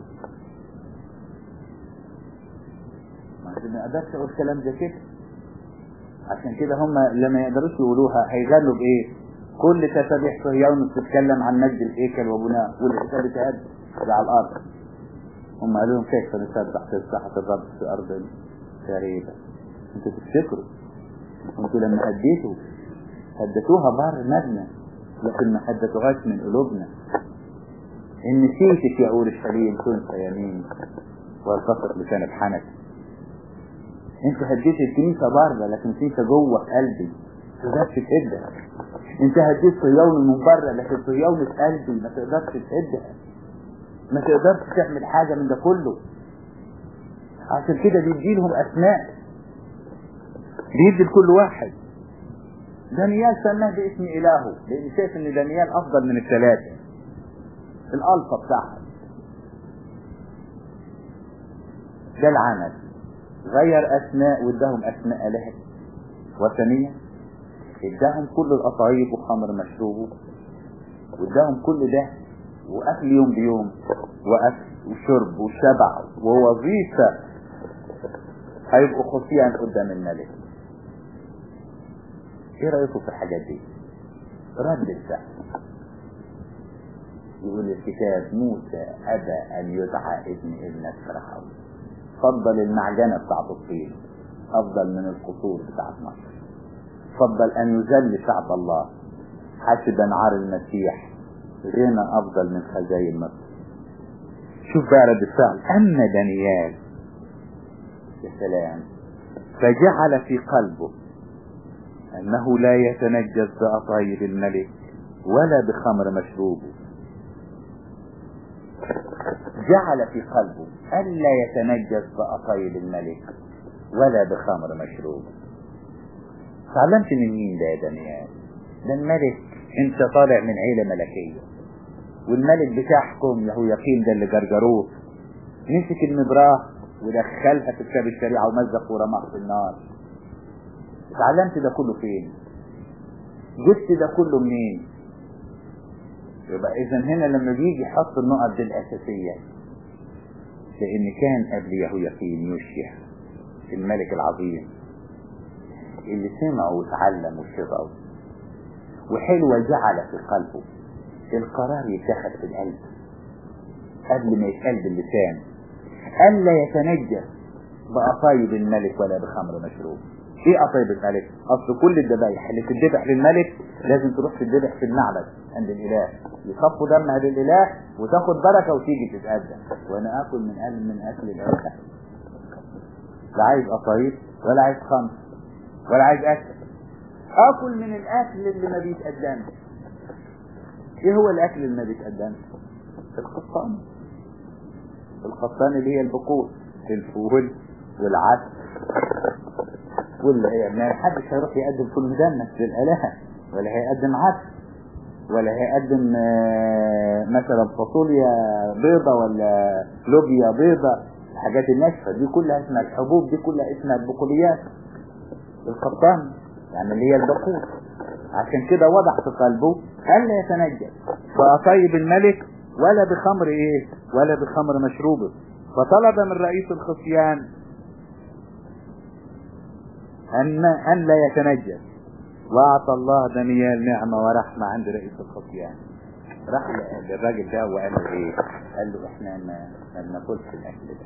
ما اقدرش اقول كلام زي كده عشان كده هم لما يقدروش يقولوها هيغنوا بايه كل تسابيح صهيون بتتكلم عن مجد الهيكل وبناء والحساب تهد على الارض هم قالوا لهم كيف نسبح تسبحة الرب في ارض غريبة انتوا تفتكروا انتوا لما هديتوا هدتوها بار المبنى لكن ما هدتوهاش من قلوبنا ان نسيتك يا اورشليم كنت يمين والقصر لسان بحنك انت هديت الكنيسة بره لكن الكنيسة جوه في قلبي تقدرش تهدها انت هديت صهيون من بره لكن صهيون في قلبي ما تقدرش تهدها ما تقدرش تعمل حاجة من ده كله عشان كده بيدي لهم اسماء بيدي لكل واحد دانيال سماه باسم الهه لان شايف ان دانيال افضل من الثلاثة الالفا بتاعها ده العمل غير اسماء واداهم اسماء الهه وثنيه اداهم كل الاطايب وخمر مشروبه واداهم كل ده واكل يوم بيوم واكل وشرب وشبع ووظيفه هيبقوا خفيا قدام الملك ايه رايكم في الحاجات دي رد الفعل يقول الكتاب موسى ابى ان يدعى ابن ابنة فرعون فضل المعجنة بتاعت الطين افضل من القصور بتاعت مصر فضل ان يذل شعب الله حسب نعار المسيح غنى افضل من خزاين مصر شوف بقى رد الفعل اما دانيال يا سلام فجعل في قلبه انه لا يتنجس بأطايب الملك ولا بخمر مشروبه جعل في قلبه ألا يتنجس بأطايب الملك ولا بخمر مشروب تعلمت من مين ده يا دانيال ده الملك انت طالع من عيلة ملكية والملك بتاعكم يهو يقين ده اللي جرجروه مسك المبراه ودخلها في كتاب الشريعة ومزق ورماه في النار اتعلمت ده كله فين جبت ده كله منين يبقى اذا هنا لما بيجي يحط النقط دي الاساسية لان كان قبل يهوياقين يوشيا الملك العظيم اللي سمع وتعلم وشبعه وحلوة جعل في قلبه القرار يتخذ في القلب قبل ما يتقال باللسان ألا يتنجس بأطايب الملك ولا بخمر مشروب ايه أطايب الملك اصل كل الذبايح اللي تذبح للملك لازم تروح تذبح في المعبد عند الاله يصفوا دمها للاله وتاخد بركة وتيجي تتقدم وانا اكل من قلب من اكل الاله لا عايز أطايب ولا عايز خمر ولا عايز اكل اكل من الاكل اللي ما بيتقدمش ايه هو الاكل اللي ما بيتقدمش القطان القطان اللي هي البقول الفول والعدس ولا يعني محدش هيروح يقدم فول مدمس للآلهة ولا هيقدم عدس ولا هيقدم مثلا فاصوليا بيضة ولا لوبيا بيضة الحاجات الناشفة دي كلها اسمها الحبوب دي كلها اسمها البقوليات القطان يعني اللي هي البقول عشان كده وضع في قلبه ألا يتنجس فأطيب الملك ولا بخمر ايه ولا بخمر مشروبه فطلب من رئيس الخصيان أن, أن لا يتنجس وأعطى الله دانيال نعمة ورحمة عند رئيس الخصيان راح للراجل ده وقال له ايه قال له احنا ما, ما بناكلش الاكل ده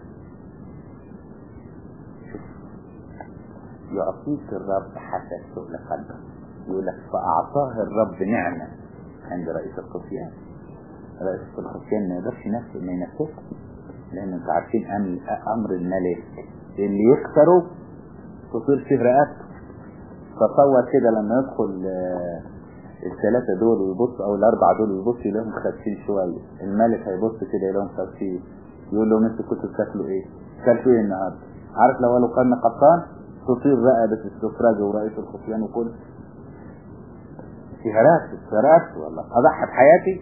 شوف يعطيك الرب حسب سؤل قلبك يقول لك فأعطاه الرب نعمة عند رئيس الخصيان رئيس الخصيان ما يقدرش نفسه ما ينفذش لان انتوا عارفين امر الملك اللي يكسره تصير فيه رقبته تصور كده لما يدخل الثلاثة دول ويبص او الاربعة دول ويبص يلاقيهم خاسين شوية الملك هيبص كده يلاقيهم خاسين يقول لهم انتوا كنتوا بتاكلوا ايه؟ كلتوا ايه النهارده؟ عارف لو قالوا قرن قطان تصير رقبة السفراج ورئيس الخصيان وكل فيها رقبته فيها رقبته والله اضحي بحياتي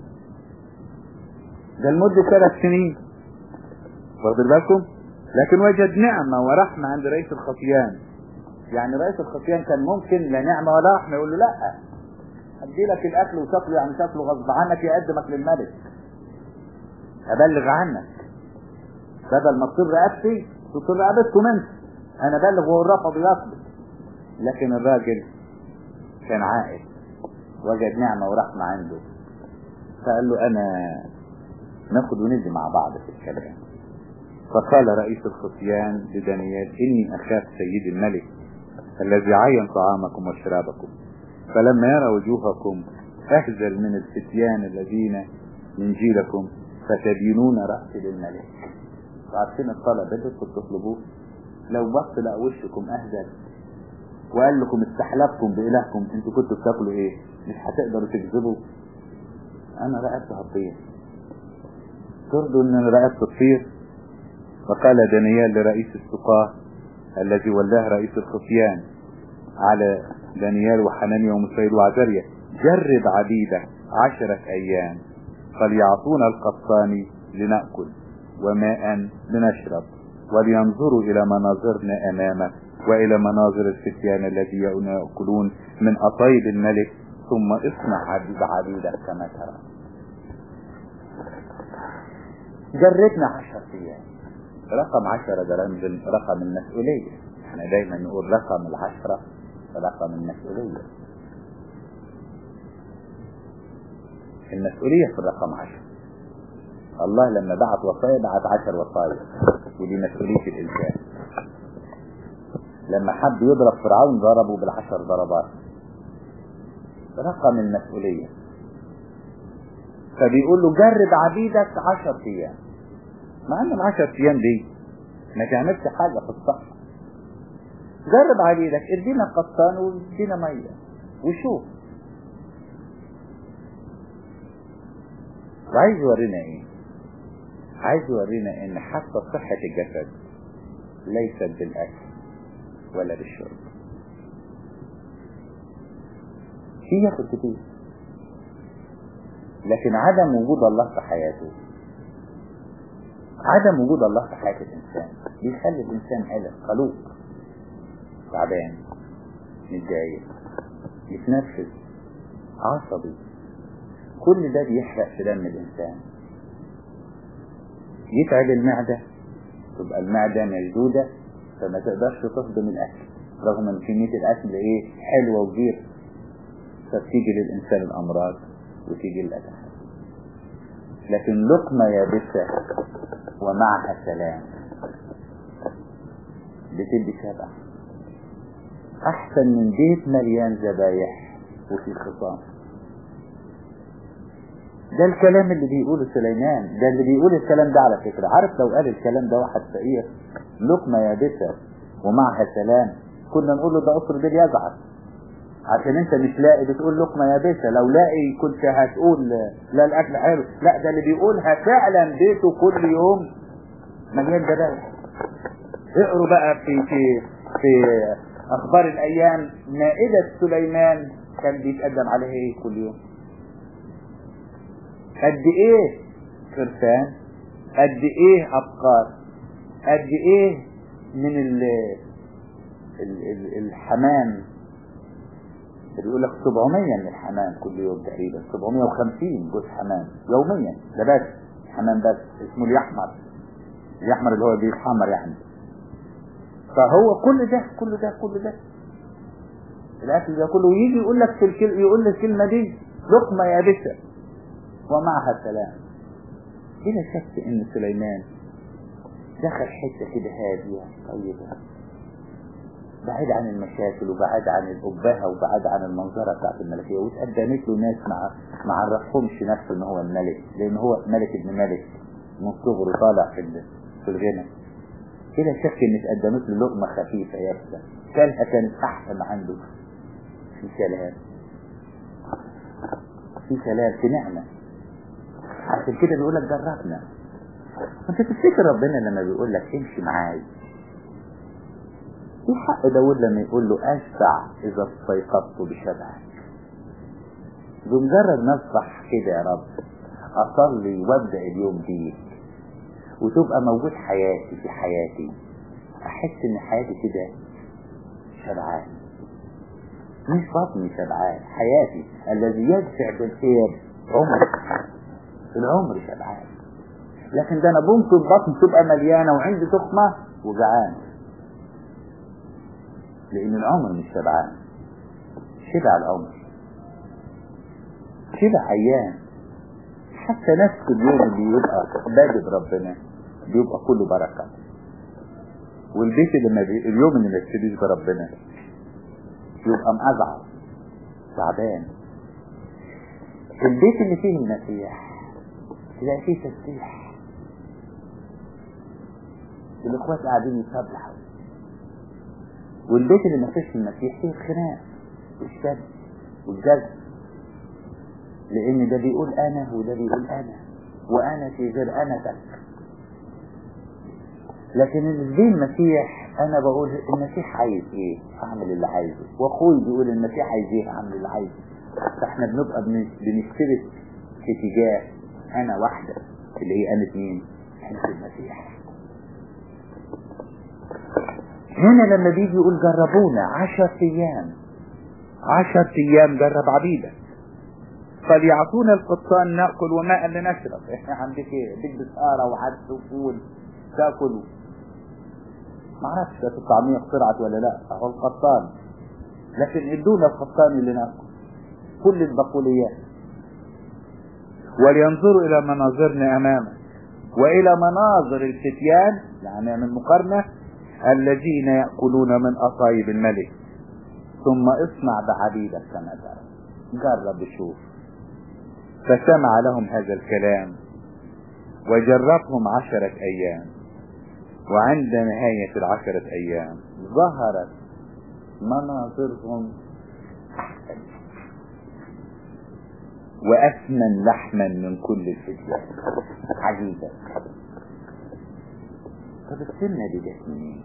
ده لمدة ثلاث سنين واخد بالكم لكن وجد نعمة ورحمة عند رئيس الخطيان يعني رئيس الخطيان كان ممكن لا نعمة ولا رحمة يقول له لا ادي لك الاكل وتاكله يعني تاكله غصب عنك يقدمك للملك ابلغ عنك بدل ما تصير رقبتي تصير رقبتكم انت انا بلغ وهو الرفض يطلب لكن الراجل كان عاقل وجد نعمة ورحمة عنده فقال له انا ناخد وندي مع بعض في الكلام فقال رئيس الخصيان لدانيال إني أخاف سيد الملك الذي عين طعامكم وشرابكم فلما يرى وجوهكم أهزل من الفتيان الذين من جيلكم فتدينون رأسي للملك وعارفين الطلب اللي تطلبوه لو بص لقى وشكم أهزل وقال لكم استحلفتم بإلهكم انتوا كنتوا بتاكلوا ايه مش هتقدروا تكذبوا انا رقبت هطير ترضوا ان رقبت تطير فقال دانيال لرئيس السقاة الذي ولاه رئيس الخفيان على دانيال وحنانيا ومسيل وعزريا جرب عبيدك عشرة ايام فليعطونا القطان لنأكل وماء لنشرب ولينظروا الى مناظرنا امامك والى مناظر الفتيان الذين يأكلون من اطيب الملك ثم اصنع عبيد عبيدك كما ترى جربنا عشر ايام رقم عشرة ده رمز رقم المسؤولية احنا دايما نقول رقم العشرة رقم المسؤولية المسؤولية في الرقم عشرة الله لما بعت وصايا بعت عشر وصايا ودي مسؤولية الإنسان لما حب يضرب فرعون ضربه بالعشر ضربات رقم المسؤولية فبيقول له جرب عبيدك عشر ايام مع ان العشر ايام دي ما تعملش حاجة في الصحة جرب عبيدك ادينا قطان وادينا مية وشوف وعايز يورينا ايه عايز يورينا ان حتى صحة الجسد ليست بالاكل ولا بالشرب في ياخد كتير لكن عدم وجود الله في حياته عدم وجود الله في حياة الإنسان بيخلي الإنسان قلق قلوق تعبان متضايق يتنفس عصبي كل ده بيحرق في دم الإنسان يتعب المعدة تبقى المعدة مشدودة فما تقدرش تهضم الأكل رغم ان كمية الأكل ايه حلوة وكبيرة فبتيجي للإنسان الأمراض وتيجي الأتعاب لكن لقمة يابسة ومعها سلام بتدي شبع أحسن من بيت مليان ذبايح وفي خصام ده الكلام اللي بيقوله سليمان ده اللي بيقول الكلام ده على فكرة عارف لو قال الكلام ده واحد فقير لقمة يابسة ومعها سلام كنا نقول له ده قصر ديل يزعل عشان انت مش لاقي بتقول لقمة يابسة لو لاقي كنت هتقول لا الاكل حلو لا ده اللي بيقولها فعلا بيته كل يوم مليان ذبايح اقروا بقى في في في اخبار الايام مائدة سليمان كان بيتقدم عليه ايه كل يوم قد ايه خرفان قد ايه ابقار قد ايه من ال ال ال الحمام بيقول لك 700 من الحمام كل يوم تقريبا 750 جوز حمام يوميا ده بس حمام بس اسمه اليحمر اليحمر اللي هو بيتحمر يعني فهو كل ده كل ده كل ده الاكل ده كله ويجي يقول لك في الكل يقول لك الكلمه دي لقمه يابسه ومعها سلام بلا شك ان سليمان دخل حته كده هاديه طيبه بعيد عن المشاكل وبعيد عن الأبهة وبعيد عن المنظرة بتاعت الملكية واتقدمت له ناس مع ما عرفهمش نفسه ان هو الملك لان هو ملك ابن ملك من صغره طالع في في الغنى بلا شك ان اتقدمت له لقمة خفيفة يابسة كلها كانت احسن عنده في سلام في سلام في نعمة عشان كده بيقول لك جربنا انت تفتكر ربنا لما بيقول لك امشي معايا في حق داود لما يقول له أشبع إذا استيقظت بشبعك بمجرد ما اصبح كده يا رب أصلي وابدأ اليوم بيك وتبقى موجود حياتي في حياتي أحس إن حياتي كده شبعان مش بطني شبعان حياتي الذي يدفع بالخير عمر العمر شبعان لكن ده أنا ممكن بطني تبقى مليانة وعندي تخمة وجعان لأن العمر مش شبعان شبع العمر شبع أيام حتى نفس اليوم اللي يبقى بادئ بربنا بيبقى كله بركة والبيت اللي ما بي... اليوم اللي ما يبتديش بربنا يبقى مأزعر تعبان البيت اللي فيه المسيح تلاقي فيه تسبيح الاخوات قاعدين يسبحوا والبيت اللي ما فيش المسيح فيه الخناق والشد والجذب لان ده بيقول انا وده بيقول انا وانا في غير انتك لكن اللي فيه المسيح انا بقول المسيح عايز ايه اعمل اللي عايزه واخوي بيقول المسيح عايز ايه اعمل اللي عايزه فاحنا بنبقى بنشترك في اتجاه انا واحدة اللي هي انا مين انا المسيح هنا لما بيجي يقول جربونا عشر ايام عشر ايام جرب عبيدك فليعطونا القطان ناكل وماء لنشرب احنا عندك ايه بدك بسقارة وعدس وفول تاكل ما اعرفش كانت الطعمية اخترعت ولا لا اهو القطان لكن ادونا القطان اللي ناكل كل البقوليات ولينظروا الى مناظرنا امامك والى مناظر الفتيان يعني من مقارنة الذين يأكلون من أصايب الملك ثم اصنع بعبيدك كما ترى جرب شوف فسمع لهم هذا الكلام وجربهم عشرة أيام وعند نهاية العشرة أيام ظهرت مناظرهم أحسن وأثمن لحما من كل الفتيان عجيبة طب السنة دي جت منين؟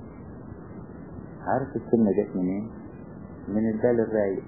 عارف السنة جت منين؟ من البال الرايق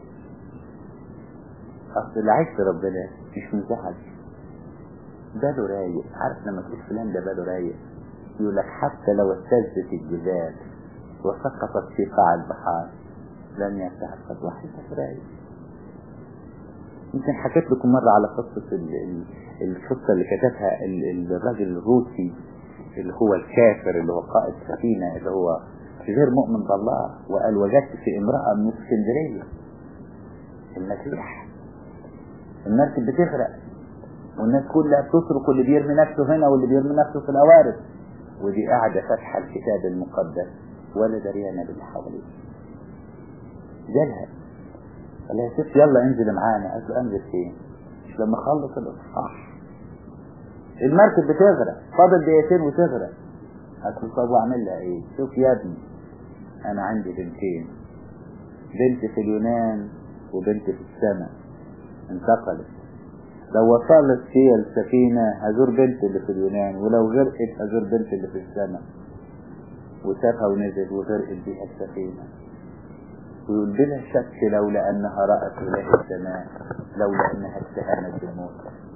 أصل اللي عايش في ربنا مش منزعج باله رايق عارف لما تقول فلان ده باله رايق يقول لك حتى لو اهتزت الجبال وسقطت في قاع البحار لن يتعقد واحدة رايق يمكن حكيت لكم مرة على قصة القصة اللي كتبها الراجل الروسي اللي هو الكافر اللي هو قائد سفينة اللي هو غير مؤمن بالله وقال وجدت في امرأة من اسكندرية المسيح المركب بتغرق والناس كلها بتصرخ واللي بيرمي نفسه هنا واللي بيرمي نفسه في الأوارد ودي قاعدة فاتحة الكتاب المقدس ولا دريانة باللي حواليه جالها قال لها يا ست يلا انزل معانا قالت له انزل فين مش لما اخلص الاصحاح المركب بتغرق فاضل دقيقتين وتغرق قالت له طب واعمل لها ايه شوف يا ابني انا عندي بنتين بنت في اليونان وبنت في السماء انتقلت لو وصلت هي السفينة هزور بنت اللي في اليونان ولو غرقت هزور بنت اللي في السماء وسابها ونزل وغرقت بيها السفينة ويقول بلا شك لولا انها رأت اله السماء لولا انها اتهمت بالموت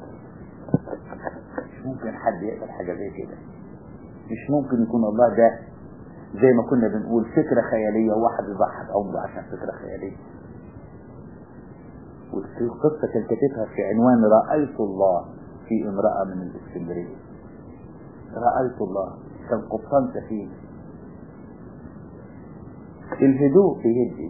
مش ممكن حد يقبل حاجة زي كده مش ممكن يكون الله ده زي ما كنا بنقول فكرة خيالية وواحد يضحي بعمره عشان فكرة خيالية والقصة كان كاتبها في عنوان رأيت الله في امرأة من الاسكندرية رأيت الله كان قبطان سفينة الهدوء بيهدي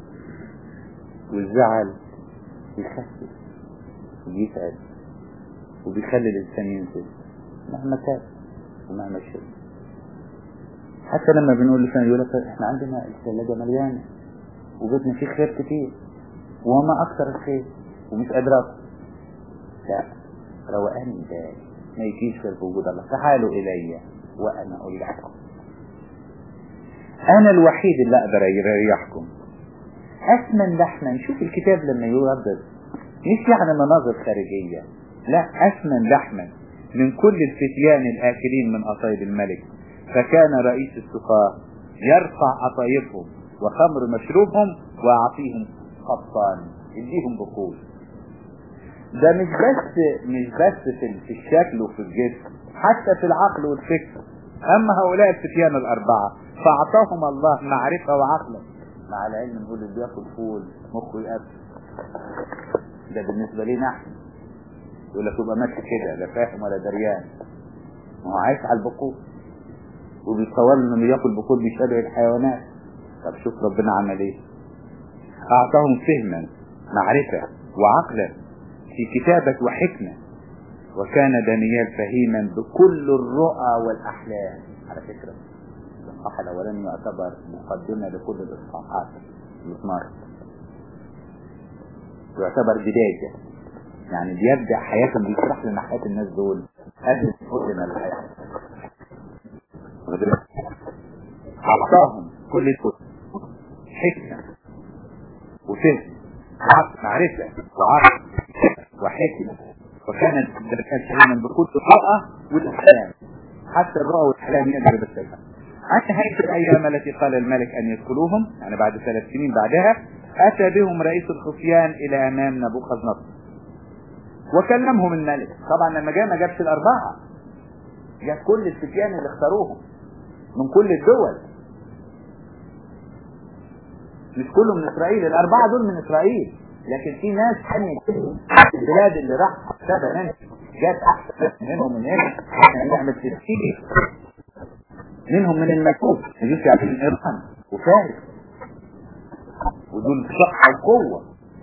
والزعل بيخفف وبيسعد وبيخلي الإنسان ينزل مهما كان ومهما شيء حتى لما بنقول لسان يقول لك احنا عندنا الثلاجة مليانة وبيتنا فيه خير كتير وما أكثر الخير ومش قادر لا روقان البال ما يجيش غير بوجود الله تعالوا إلي وأنا أريحكم أنا الوحيد اللي أقدر أريحكم أثمن لحما شوف الكتاب لما يردد مش يعني مناظر خارجية لا أثمن لحما من كل الفتيان الآكلين من أطيب الملك فكان رئيس السقاة يرفع أطايبهم وخمر مشروبهم ويعطيهم قطان يديهم بقول ده مش بس مش بس في في الشكل وفي الجسم حتى في العقل والفكر اما هؤلاء الفتيان الاربعه فاعطاهم الله معرفه وعقلا مع العلم نقول اللي بياكل فول مخه يقفل ده بالنسبه لنا احنا يقول لك يبقى ماشي كده لا فاهم ولا دريان ما هو عايش على البقول وبيتصور انه بياكل بقول بيشبه الحيوانات طب شوف ربنا عمل ايه اعطاهم فهما معرفة وعقلا في كتابة وحكمة وكان دانيال فهيما بكل الرؤى والأحلام على فكرة الإصحاح الأولاني يعتبر مقدمة لكل الإصحاحات الاثنار ويعتبر بداية يعني بيبدأ حياتهم بيشرح لنا حياة الناس دول قبل قدنا الحياة أعطاهم كل الكتب حكمة وفهم معرفة وعقل وحكمة وكانت كانت بكل الرؤى والأحلام حتى الرؤى والأحلام يقدر بالسلام حتى هذه الأيام التي قال الملك أن يدخلوهم يعني بعد ثلاث سنين بعدها أتى بهم رئيس الخفيان إلى أمام نبوخذ نصر وكلمهم الملك طبعا لما جاء ما جابش الأربعة جاب كل الفتيان اللي اختاروهم من كل الدول مش كله من اسرائيل الاربعة دول من اسرائيل لكن في ناس ثانيه البلاد اللي راح سبع ناس جات احسن منهم من هنا عشان نعمل تفكير منهم من المكوك نجيش يعني من ايران وفارس ودول صحة وقوة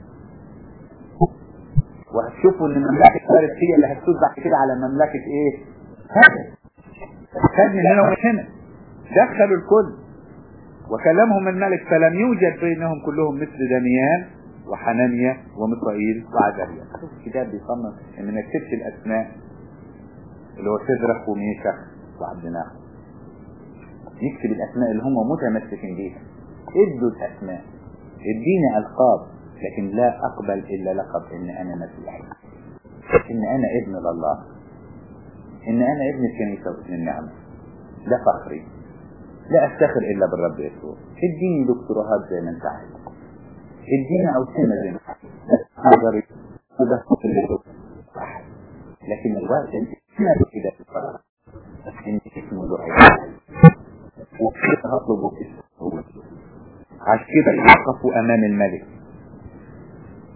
وهتشوفوا ان مملكة فارس هي اللي هتفوز بعد كده على مملكة ايه؟ فارس خد من هنا ومن هنا دخلوا الكل وكلمهم الملك فلم يوجد بينهم كلهم مثل دانيال وحنانيا وميسرائيل وعزريا الكتاب بيصنف ان ما يكتبش الاسماء اللي هو سدرخ وميشخ وعبد ناخ يكتب الاسماء اللي هم متمسكين بيها ادوا الاسماء اديني القاب لكن لا اقبل الا لقب ان انا مسيحي ان انا ابن لله ان انا ابن الكنيسه وابن النعمه ده فخري لا افتخر الا بالرب يسوع اديني دكتوراهات زي ما انت عايز اديني اوسمه زي ما نظري وده صح لكن الوقت انت ما كده انت اسمه دعاء وكده هطلبه اسمه عشان كده يقفوا امام الملك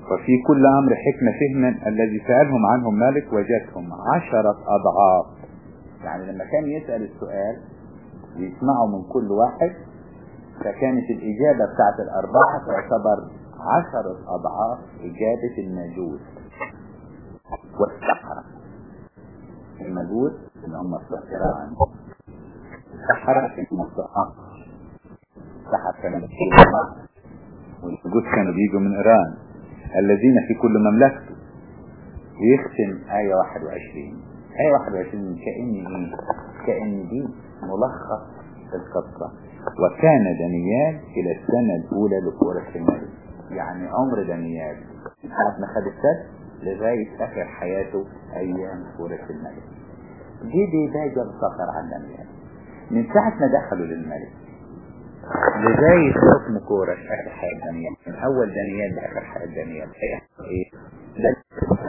وفي كل أمر حكمة فهما الذي سألهم عنهم مالك وجدهم عشرة أضعاف يعني لما كان يسأل السؤال ويسمعه من كل واحد فكانت الإجابة بتاعت الأربعة تعتبر عشرة أضعاف إجابة المجوس والسحرة المجوس اللي هم السحرة السحرة هم السحرة السحرة كانوا والمجوس كانوا بيجوا من إيران الذين في كل مملكته ويختم آية 21 آية 21 كأن إيه؟ كأن دي ملخص القصة وكان دانيال إلى السنة الأولى لكورة الملك يعني عمر دانيال من ساعة ما خد السد لغاية آخر حياته أيام كورة الملك دي دي ده جاب سفر عن دانيال من ساعة ما دخلوا للملك لغاية حكم كورش آخر حياة دانيال من أول دانيال لآخر حياة دانيال إيه ده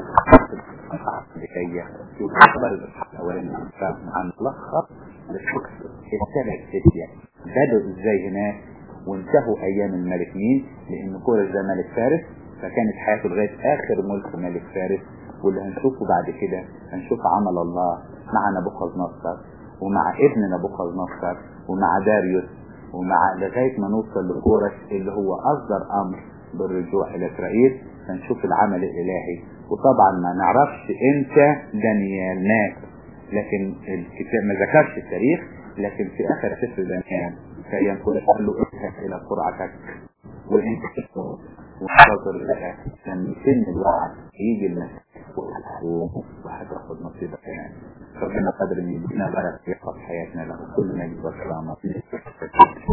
لكي يعتبر الأولاني عن ملخص للحكم الثلاث فتية بدأوا ازاي هناك وانتهوا ايام الملك مين لان كورش ده ملك فارس فكانت حياته لغاية اخر ملك ملك فارس واللي هنشوفه بعد كده هنشوف عمل الله مع نبوخذ نصر ومع ابن نبوخذ نصر ومع داريوس ومع لغاية ما نوصل لكورش اللي هو اصدر امر بالرجوع الى اسرائيل هنشوف العمل الالهي وطبعا ما نعرفش امتى دانيال مات لكن الكتاب ما ذكرش التاريخ لكن في اخر سفر دانيال كان يقول قال له اذهب الى قرعتك وانت وحاضر لها لما سن الوعد يجي المسيح وهتاخد نصيبك كمان ربنا قدر ان يدينا بركه في حياتنا له كل مجد وكرامه